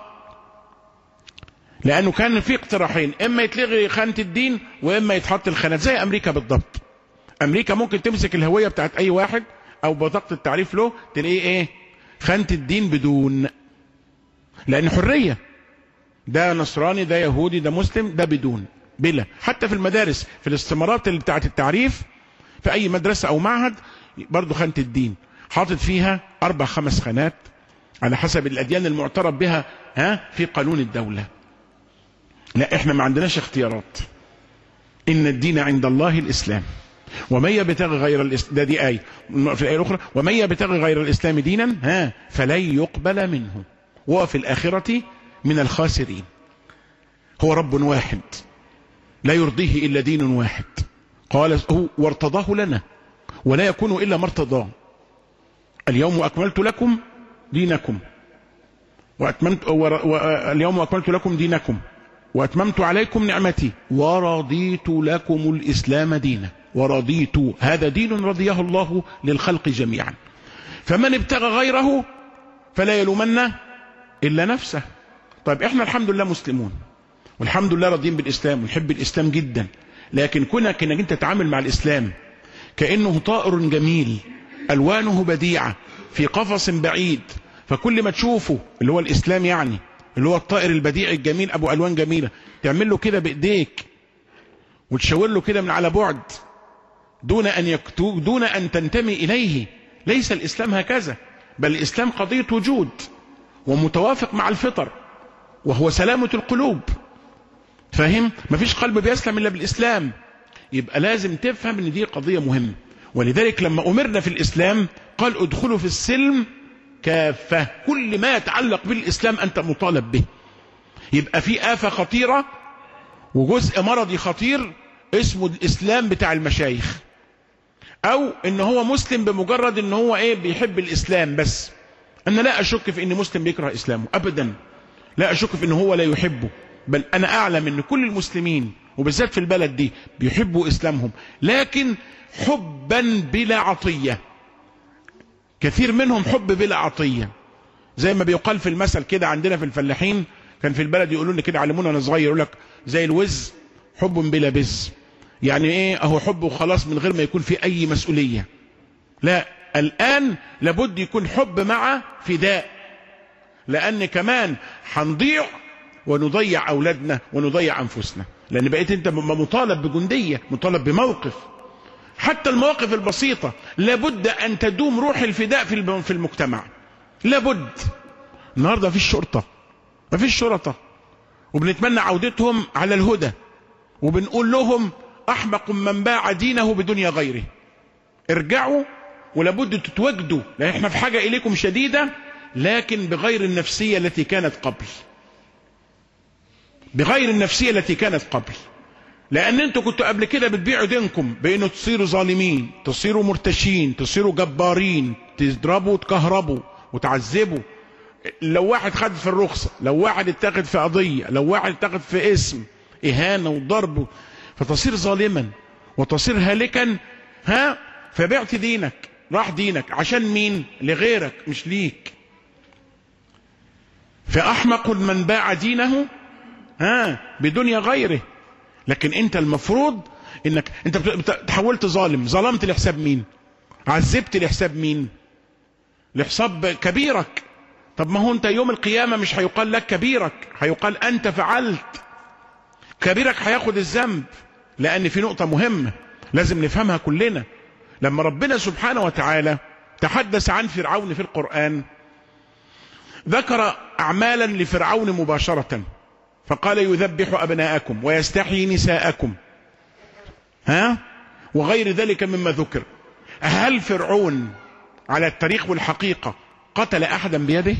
لأنه كان في اقتراحين إما يتلغي خانة الدين وإما يتحط الخانات زي أمريكا بالضبط امريكا ممكن تمسك الهويه بتاعت اي واحد او بطاقه التعريف له تلاقيه ايه خانه الدين بدون لان حريه ده نصراني ده يهودي ده مسلم ده بدون بلا حتى في المدارس في الاستمارات اللي بتاعت التعريف في اي مدرسه او معهد برضه خانه الدين حاطط فيها اربع خمس خانات على حسب الاديان المعترف بها ها في قانون الدوله لا احنا ما عندناش اختيارات ان الدين عند الله الاسلام ومن يبتغي غير الاسلام ده دي ايه في الايه الاخرى ومن يبتغي غير الاسلام دينا ها فلن يقبل منه وهو في الاخره من الخاسرين هو رب واحد لا يرضيه الا دين واحد قال هو وارتضاه لنا ولا يكون الا ما ارتضاه اليوم اكملت لكم دينكم واتممت اليوم اكملت لكم دينكم واتممت عليكم نعمتي ورضيت لكم الاسلام دينا ورضيت هذا دين رضيه الله للخلق جميعا فمن ابتغى غيره فلا يلومن الا نفسه طيب احنا الحمد لله مسلمون والحمد لله راضيين بالاسلام ونحب الاسلام جدا لكن كونك انك انت تتعامل مع الاسلام كانه طائر جميل الوانه بديعه في قفص بعيد فكل ما تشوفه اللي هو الاسلام يعني اللي هو الطائر البديع الجميل ابو الوان جميله تعمل له كده بايديك وتشاور له كده من على بعد دون ان يكتو دون ان تنتمي اليه ليس الاسلام هكذا بل الاسلام قضيه وجود ومتوافق مع الفطر وهو سلامه القلوب فاهم مفيش قلب بيسلم الا بالاسلام يبقى لازم تفهم ان دي قضيه مهمه ولذلك لما امرنا في الاسلام قال ادخلوا في السلم كافه كل ما يتعلق بالاسلام انت مطالب به يبقى في افه خطيره وجزء مرضي خطير اسمه الاسلام بتاع المشايخ او ان هو مسلم بمجرد ان هو ايه بيحب الاسلام بس انا لا اشك في ان مسلم بيكره اسلامه ابدا لا اشك في ان هو لا يحبه بل انا اعلم ان كل المسلمين وبالذات في البلد دي بيحبوا اسلامهم لكن حبا بلا عطيه كثير منهم حب بلا عطيه زي ما بيقال في المثل كده عندنا في الفلاحين كان في البلد يقولوا لي كده علمونا وانا صغير يقول لك زي الوز حب بلا بز يعني ايه اهو حب وخلاص من غير ما يكون في اي مسؤوليه لا الان لابد يكون حب مع فداء لان كمان هنضيع ونضيع اولادنا ونضيع انفسنا لان بقيت انت مطالب بجنديه مطالب بموقف حتى المواقف البسيطه لابد ان تدوم روح الفداء في في المجتمع لابد النهارده مفيش شرطه مفيش شرطه وبنتمنى عودتهم على الهدى وبنقول لهم احمق من باع دينه بدنيا غيره ارجعوا ولابد تتواجدوا لان احنا في حاجه اليكم شديده لكن بغير النفسيه التي كانت قبل بغير النفسيه التي كانت قبل لان انتوا كنتوا قبل كده بتبيعوا دينكم بانه تصيروا ظالمين تصيروا مرتشين تصيروا جبارين تضربوا وتكهربوا وتعذبوا لو واحد خد في الرخصه لو واحد اتاخد في قضيه لو واحد اتاخد في اسم اهانه وضرب فتصير ظالما وتصير هالكا ها فبعت دينك راح دينك عشان مين لغيرك مش ليك فاحمق من باع دينه ها بدنيا غيره لكن انت المفروض انك انت تحولت ظالم ظلمت لحساب مين عذبت لحساب مين لحساب كبيرك طب ما هو انت يوم القيامة مش هيقال لك كبيرك هيقال انت فعلت كبيرك هياخد الذنب لان في نقطة مهمة لازم نفهمها كلنا لما ربنا سبحانه وتعالى تحدث عن فرعون في القرآن ذكر اعمالا لفرعون مباشرة فقال يذبح ابناءكم ويستحيي نساءكم ها وغير ذلك مما ذكر هل فرعون على التاريخ والحقيقة قتل احدا بيده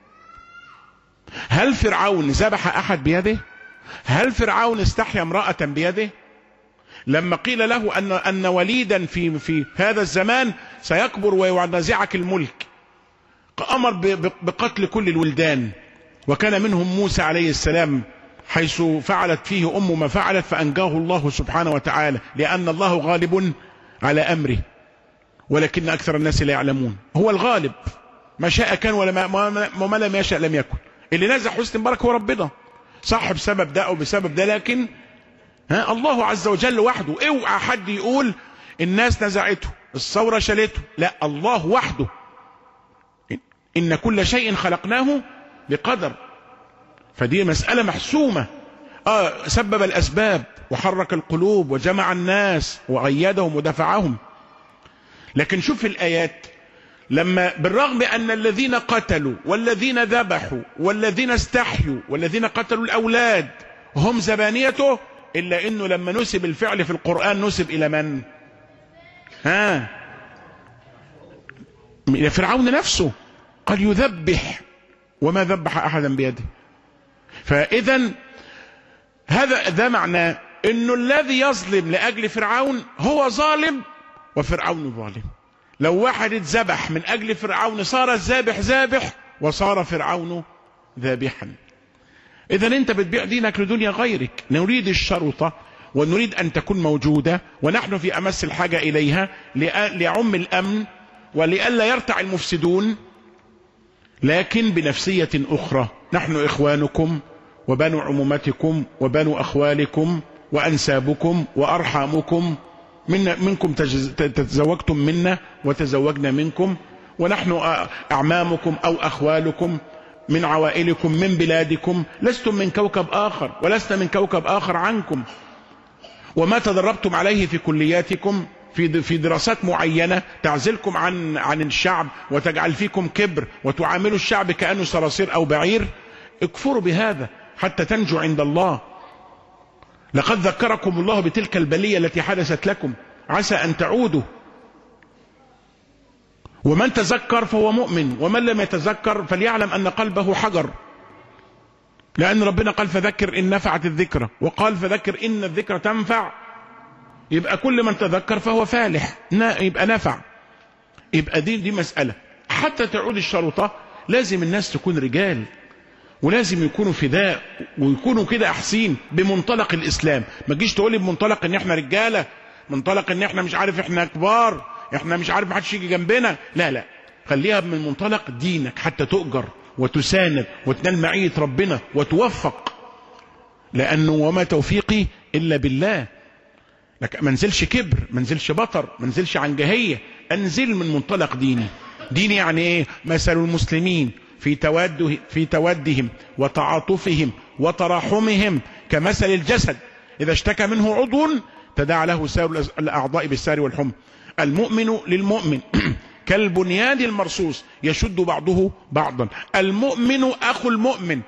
هل فرعون ذبح احد بيده هل فرعون استحيا امرأة بيده لما قيل له ان ان وليدا في في هذا الزمان سيكبر وينازعك الملك امر بقتل كل الولدان وكان منهم موسى عليه السلام حيث فعلت فيه أم ما فعلت فأنجاه الله سبحانه وتعالى لأن الله غالب على أمره ولكن أكثر الناس لا يعلمون هو الغالب ما شاء كان ولا ما, ما لم يشاء لم يكن اللي نزع حسن مبارك هو ربنا صح بسبب ده أو بسبب ده لكن ها الله عز وجل وحده اوعى حد يقول الناس نزعته الثورة شالته لا الله وحده إن كل شيء خلقناه بقدر فدي مسألة محسومة آه سبب الأسباب وحرك القلوب وجمع الناس وأيدهم ودفعهم لكن شوف الآيات لما بالرغم أن الذين قتلوا والذين ذبحوا والذين استحيوا والذين قتلوا الأولاد هم زبانيته إلا أنه لما نسب الفعل في القرآن نسب إلى من ها إلى فرعون نفسه قال يذبح وما ذبح أحدا بيده فإذا هذا ده معناه انه الذي يظلم لاجل فرعون هو ظالم وفرعون ظالم لو واحد اتذبح من اجل فرعون صار الذابح ذابح وصار فرعون ذابحا اذا انت بتبيع دينك لدنيا غيرك نريد الشرطه ونريد ان تكون موجوده ونحن في امس الحاجه اليها لعم الامن ولئلا يرتع المفسدون لكن بنفسيه اخرى نحن اخوانكم وبنو عمومتكم وبنو اخوالكم وأنسابكم وأرحامكم من منكم تزوجتم منا وتزوجنا منكم ونحن أعمامكم أو أخوالكم من عوائلكم من بلادكم لستم من كوكب آخر ولسنا من كوكب آخر عنكم وما تدربتم عليه في كلياتكم في في دراسات معينه تعزلكم عن عن الشعب وتجعل فيكم كبر وتعاملوا الشعب كانه صراصير او بعير اكفروا بهذا حتى تنجوا عند الله لقد ذكركم الله بتلك البلية التي حدثت لكم عسى أن تعودوا ومن تذكر فهو مؤمن ومن لم يتذكر فليعلم أن قلبه حجر لأن ربنا قال فذكر إن نفعت الذكرى وقال فذكر إن الذكرى تنفع يبقى كل من تذكر فهو فالح يبقى نفع يبقى دي دي مسألة حتى تعود الشرطة لازم الناس تكون رجال ولازم يكونوا فداء ويكونوا كده احسين بمنطلق الاسلام ما تجيش تقولي بمنطلق ان احنا رجاله منطلق ان احنا مش عارف احنا كبار احنا مش عارف محدش يجي جنبنا لا لا خليها من منطلق دينك حتى تؤجر وتساند وتنال معية ربنا وتوفق لانه وما توفيقي الا بالله لك ما انزلش كبر ما انزلش بطر ما انزلش عنجهيه انزل من منطلق ديني ديني يعني ايه مثل المسلمين في توده في تودهم وتعاطفهم وتراحمهم كمثل الجسد إذا اشتكى منه عضو تداعى له سائر الأعضاء بالسار والحمى المؤمن للمؤمن كالبنيان المرصوص يشد بعضه بعضا المؤمن أخو المؤمن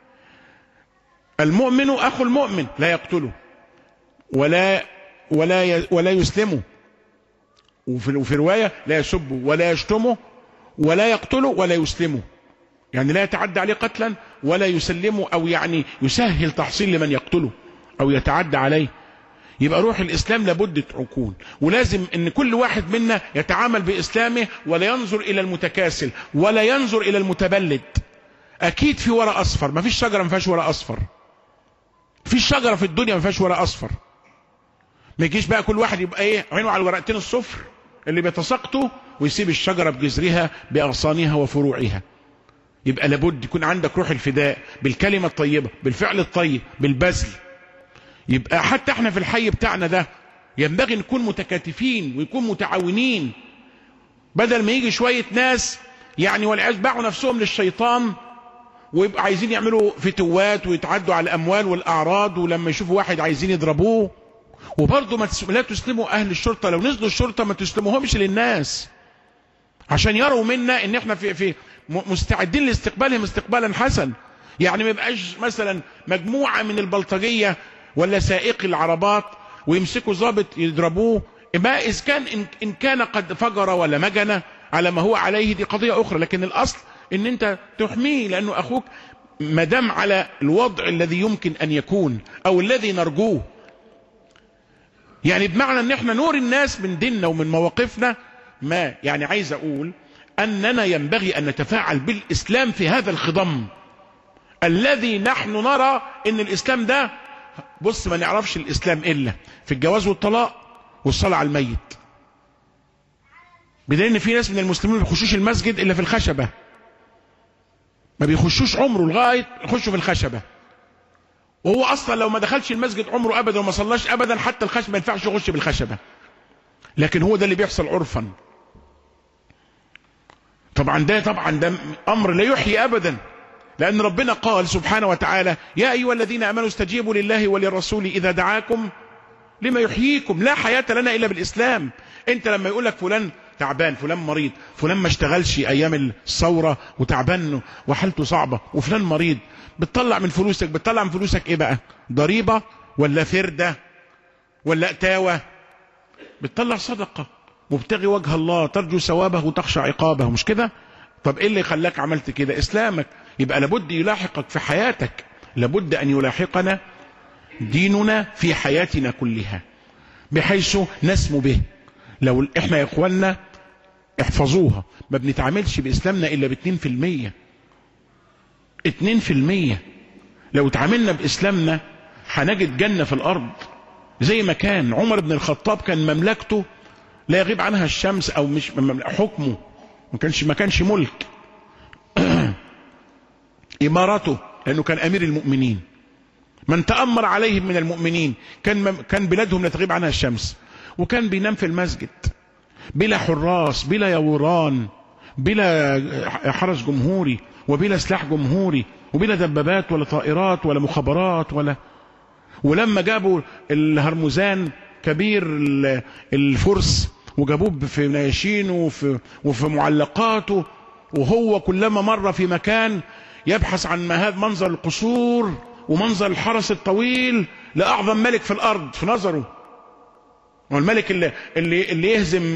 المؤمن أخو المؤمن لا يقتله ولا ولا ولا يسلمه وفي رواية لا يسبه ولا يشتمه ولا يقتله ولا يسلمه يعني لا يتعدى عليه قتلا ولا يسلمه او يعني يسهل تحصيل لمن يقتله او يتعدى عليه يبقى روح الاسلام لابد تكون ولازم ان كل واحد منا يتعامل باسلامه ولا ينظر الى المتكاسل ولا ينظر الى المتبلد اكيد في ورق اصفر ما فيش شجره ما فيهاش ورق اصفر في شجره في الدنيا ما فيهاش ورق اصفر ما يجيش بقى كل واحد يبقى ايه عينه على الورقتين الصفر اللي بيتساقطوا ويسيب الشجره بجذرها باغصانها وفروعها يبقى لابد يكون عندك روح الفداء بالكلمة الطيبة بالفعل الطيب بالبذل يبقى حتى احنا في الحي بتاعنا ده ينبغي نكون متكاتفين ويكون متعاونين بدل ما يجي شوية ناس يعني والعياذ باعوا نفسهم للشيطان ويبقى عايزين يعملوا فتوات ويتعدوا على الأموال والأعراض ولما يشوفوا واحد عايزين يضربوه وبرضه ما لا تسلموا أهل الشرطة لو نزلوا الشرطة ما تسلموهمش للناس عشان يروا منا ان احنا في في مستعدين لاستقبالهم استقبالا حسن يعني ما يبقاش مثلا مجموعة من البلطجية ولا سائقي العربات ويمسكوا ضابط يضربوه ما إذا كان إن كان قد فجر ولا مجن على ما هو عليه دي قضية أخرى لكن الأصل إن أنت تحميه لأنه أخوك ما دام على الوضع الذي يمكن أن يكون أو الذي نرجوه يعني بمعنى أن احنا نور الناس من ديننا ومن مواقفنا ما يعني عايز أقول أننا ينبغي أن نتفاعل بالإسلام في هذا الخضم الذي نحن نرى أن الإسلام ده بص ما نعرفش الإسلام إلا في الجواز والطلاق والصلاة على الميت بدليل ان في ناس من المسلمين ما بيخشوش المسجد الا في الخشبه ما بيخشوش عمره لغايه يخشوا في الخشبه وهو اصلا لو ما دخلش المسجد عمره ابدا وما صلاش ابدا حتى الخشبه ما ينفعش يخش بالخشبه لكن هو ده اللي بيحصل عرفا طبعا ده طبعا ده امر لا يحيي ابدا لان ربنا قال سبحانه وتعالى يا ايها الذين امنوا استجيبوا لله وللرسول اذا دعاكم لما يحييكم لا حياة لنا الا بالاسلام انت لما يقول لك فلان تعبان فلان مريض فلان ما اشتغلش ايام الثورة وتعبان وحالته صعبة وفلان مريض بتطلع من فلوسك بتطلع من فلوسك ايه بقى ضريبة ولا فردة ولا اتاوة بتطلع صدقة مبتغي وجه الله ترجو ثوابه وتخشى عقابه مش كده طب ايه اللي خلاك عملت كده اسلامك يبقى لابد يلاحقك في حياتك لابد ان يلاحقنا ديننا في حياتنا كلها بحيث نسمو به لو احنا يا اخواننا احفظوها ما بنتعاملش باسلامنا الا باتنين في المية اتنين في المية لو اتعاملنا باسلامنا هنجد جنة في الارض زي ما كان عمر بن الخطاب كان مملكته لا يغيب عنها الشمس او مش حكمه ما كانش ما كانش ملك امارته لانه كان امير المؤمنين من تامر عليهم من المؤمنين كان كان بلادهم لا تغيب عنها الشمس وكان بينام في المسجد بلا حراس بلا يوران بلا حرس جمهوري وبلا سلاح جمهوري وبلا دبابات ولا طائرات ولا مخابرات ولا ولما جابوا الهرمزان كبير الفرس وجابوه في نياشينه وفي, وفي معلقاته وهو كلما مر في مكان يبحث عن ما هذا منظر القصور ومنظر الحرس الطويل لأعظم ملك في الأرض في نظره والملك اللي, اللي, اللي يهزم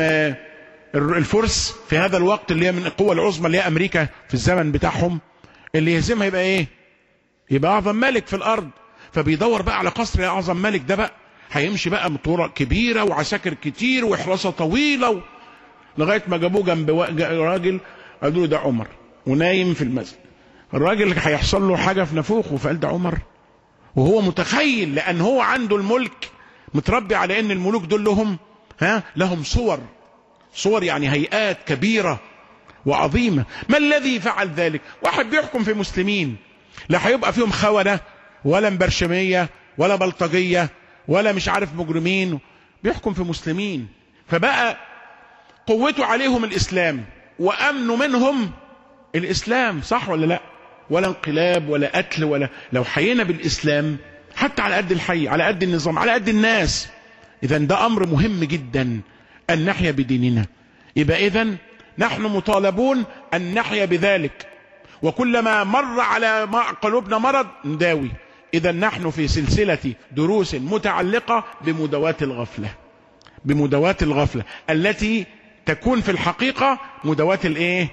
الفرس في هذا الوقت اللي هي من القوة العظمى اللي هي أمريكا في الزمن بتاعهم اللي يهزمها يبقى إيه يبقى أعظم ملك في الأرض فبيدور بقى على قصر أعظم ملك ده بقى هيمشي بقى بطرق كبيرة وعساكر كتير وحراسة طويلة و... لغاية ما جابوه جنب راجل قالوا له ده عمر ونايم في المسجد الراجل هيحصل له حاجة في نافوخه فقال ده عمر وهو متخيل لأن هو عنده الملك متربي على أن الملوك دول لهم ها لهم صور صور يعني هيئات كبيرة وعظيمة ما الذي فعل ذلك واحد بيحكم في مسلمين لا هيبقى فيهم خونة ولا مبرشمية ولا بلطجية ولا مش عارف مجرمين بيحكم في مسلمين فبقى قوته عليهم الإسلام وأمنوا منهم الإسلام صح ولا لا ولا انقلاب ولا قتل ولا لو حيينا بالإسلام حتى على قد الحي على قد النظام على قد الناس إذا ده أمر مهم جدا أن نحيا بديننا يبقى إذا نحن مطالبون أن نحيا بذلك وكلما مر على قلوبنا مرض نداوي إذا نحن في سلسلة دروس متعلقة بمداواة الغفلة بمداواة الغفلة التي تكون في الحقيقة مداواة الايه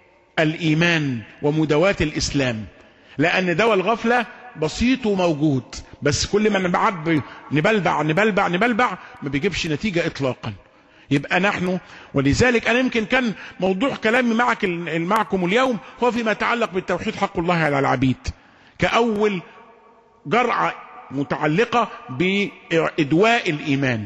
الإيمان ومداواة الإسلام لأن دواء الغفلة بسيط وموجود بس كل ما نبعب نبلبع نبلبع نبلبع ما بيجيبش نتيجة إطلاقا يبقى نحن ولذلك أنا يمكن كان موضوع كلامي معك معكم اليوم هو فيما يتعلق بالتوحيد حق الله على العبيد كأول جرعة متعلقة بإدواء الإيمان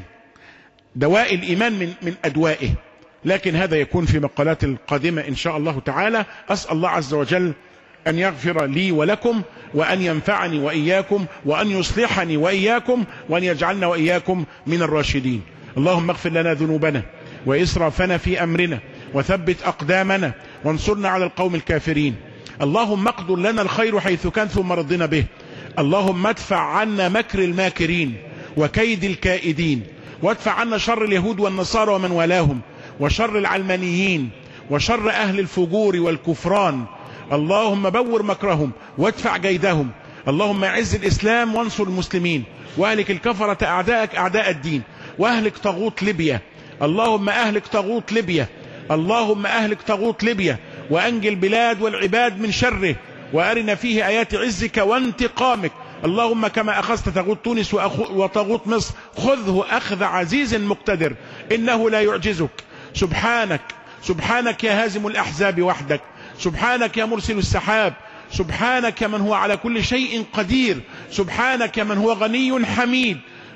دواء الإيمان من, من أدوائه لكن هذا يكون في مقالات القادمة إن شاء الله تعالى أسأل الله عز وجل أن يغفر لي ولكم وأن ينفعني وإياكم وأن يصلحني وإياكم وأن يجعلنا وإياكم من الراشدين اللهم اغفر لنا ذنوبنا وإسرافنا في أمرنا وثبت أقدامنا وانصرنا على القوم الكافرين اللهم اقدر لنا الخير حيث كان ثم رضنا به اللهم ادفع عنا مكر الماكرين وكيد الكائدين وادفع عنا شر اليهود والنصارى ومن والاهم وشر العلمانيين وشر أهل الفجور والكفران اللهم بور مكرهم وادفع جيدهم اللهم اعز الإسلام وانصر المسلمين واهلك الكفرة أعداءك أعداء الدين واهلك طاغوت ليبيا اللهم أهلك طاغوت ليبيا اللهم أهلك طاغوت ليبيا وأنجي البلاد والعباد من شره وأرنا فيه آيات عزك وانتقامك اللهم كما أخذت طاغوت تونس وطاغوت مصر خذه أخذ عزيز مقتدر إنه لا يعجزك سبحانك سبحانك يا هازم الأحزاب وحدك سبحانك يا مرسل السحاب سبحانك من هو على كل شيء قدير سبحانك من هو غني حميد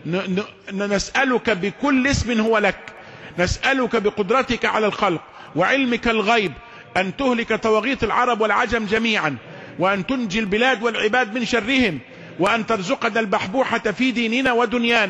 نسألك بكل اسم هو لك نسألك بقدرتك على الخلق وعلمك الغيب أن تهلك طواغيت العرب والعجم جميعا وأن تنجي البلاد والعباد من شرهم وأن ترزقنا البحبوحة في ديننا ودنيانا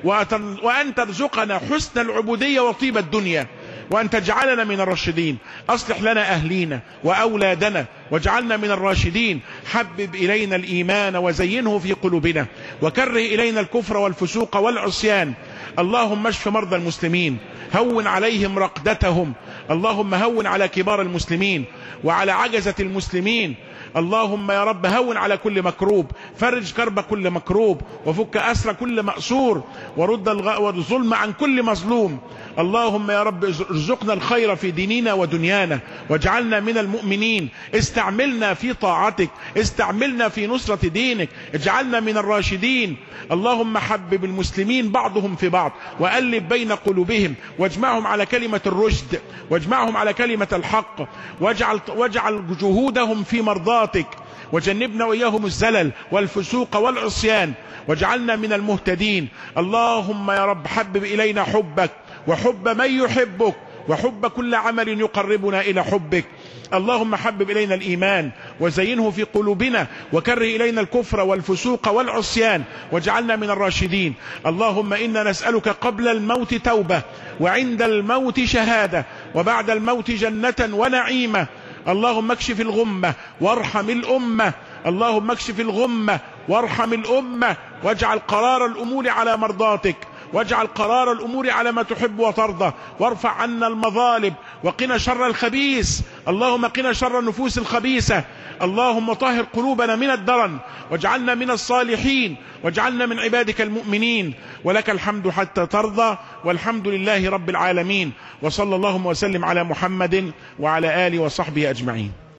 وأتن- وأن ترزقنا حسن العبودية وطيب الدنيا وأن تجعلنا من الراشدين أصلح لنا أهلينا وأولادنا واجعلنا من الراشدين حبب إلينا الإيمان وزينه في قلوبنا وكره إلينا الكفر والفسوق والعصيان اللهم اشف مرضى المسلمين هون عليهم رقدتهم اللهم هون على كبار المسلمين وعلى عجزة المسلمين اللهم يا رب هون على كل مكروب فرج كرب كل مكروب وفك أسر كل مأسور ورد الغ- والظلم عن كل مظلوم اللهم يا رب ارزقنا الخير في ديننا ودنيانا واجعلنا من المؤمنين استعملنا في طاعتك استعملنا في نصرة دينك اجعلنا من الراشدين اللهم حبب المسلمين بعضهم في بعض وألف بين قلوبهم واجمعهم على كلمة الرشد واجمعهم على كلمة الحق واجعل, واجعل جهودهم في مرضاتك وجنبنا وإياهم الزلل والفسوق والعصيان واجعلنا من المهتدين اللهم يا رب حبب إلينا حبك وحب من يحبك وحب كل عمل يقربنا إلى حبك اللهم حبب إلينا الإيمان وزينه في قلوبنا وكره إلينا الكفر والفسوق والعصيان واجعلنا من الراشدين اللهم إنا نسألك قبل الموت توبة وعند الموت شهادة وبعد الموت جنة ونعيمة اللهم اكشف الغمة وارحم الأمة اللهم اكشف الغمة وارحم الأمة واجعل قرار الأمور على مرضاتك واجعل قرار الأمور على ما تحب وترضى وارفع عنا المظالم وقنا شر الخبيث اللهم قنا شر النفوس الخبيثة اللهم طهر قلوبنا من الدرن واجعلنا من الصالحين واجعلنا من عبادك المؤمنين ولك الحمد حتى ترضى والحمد لله رب العالمين وصلى اللهم وسلم على محمد وعلى آله وصحبه أجمعين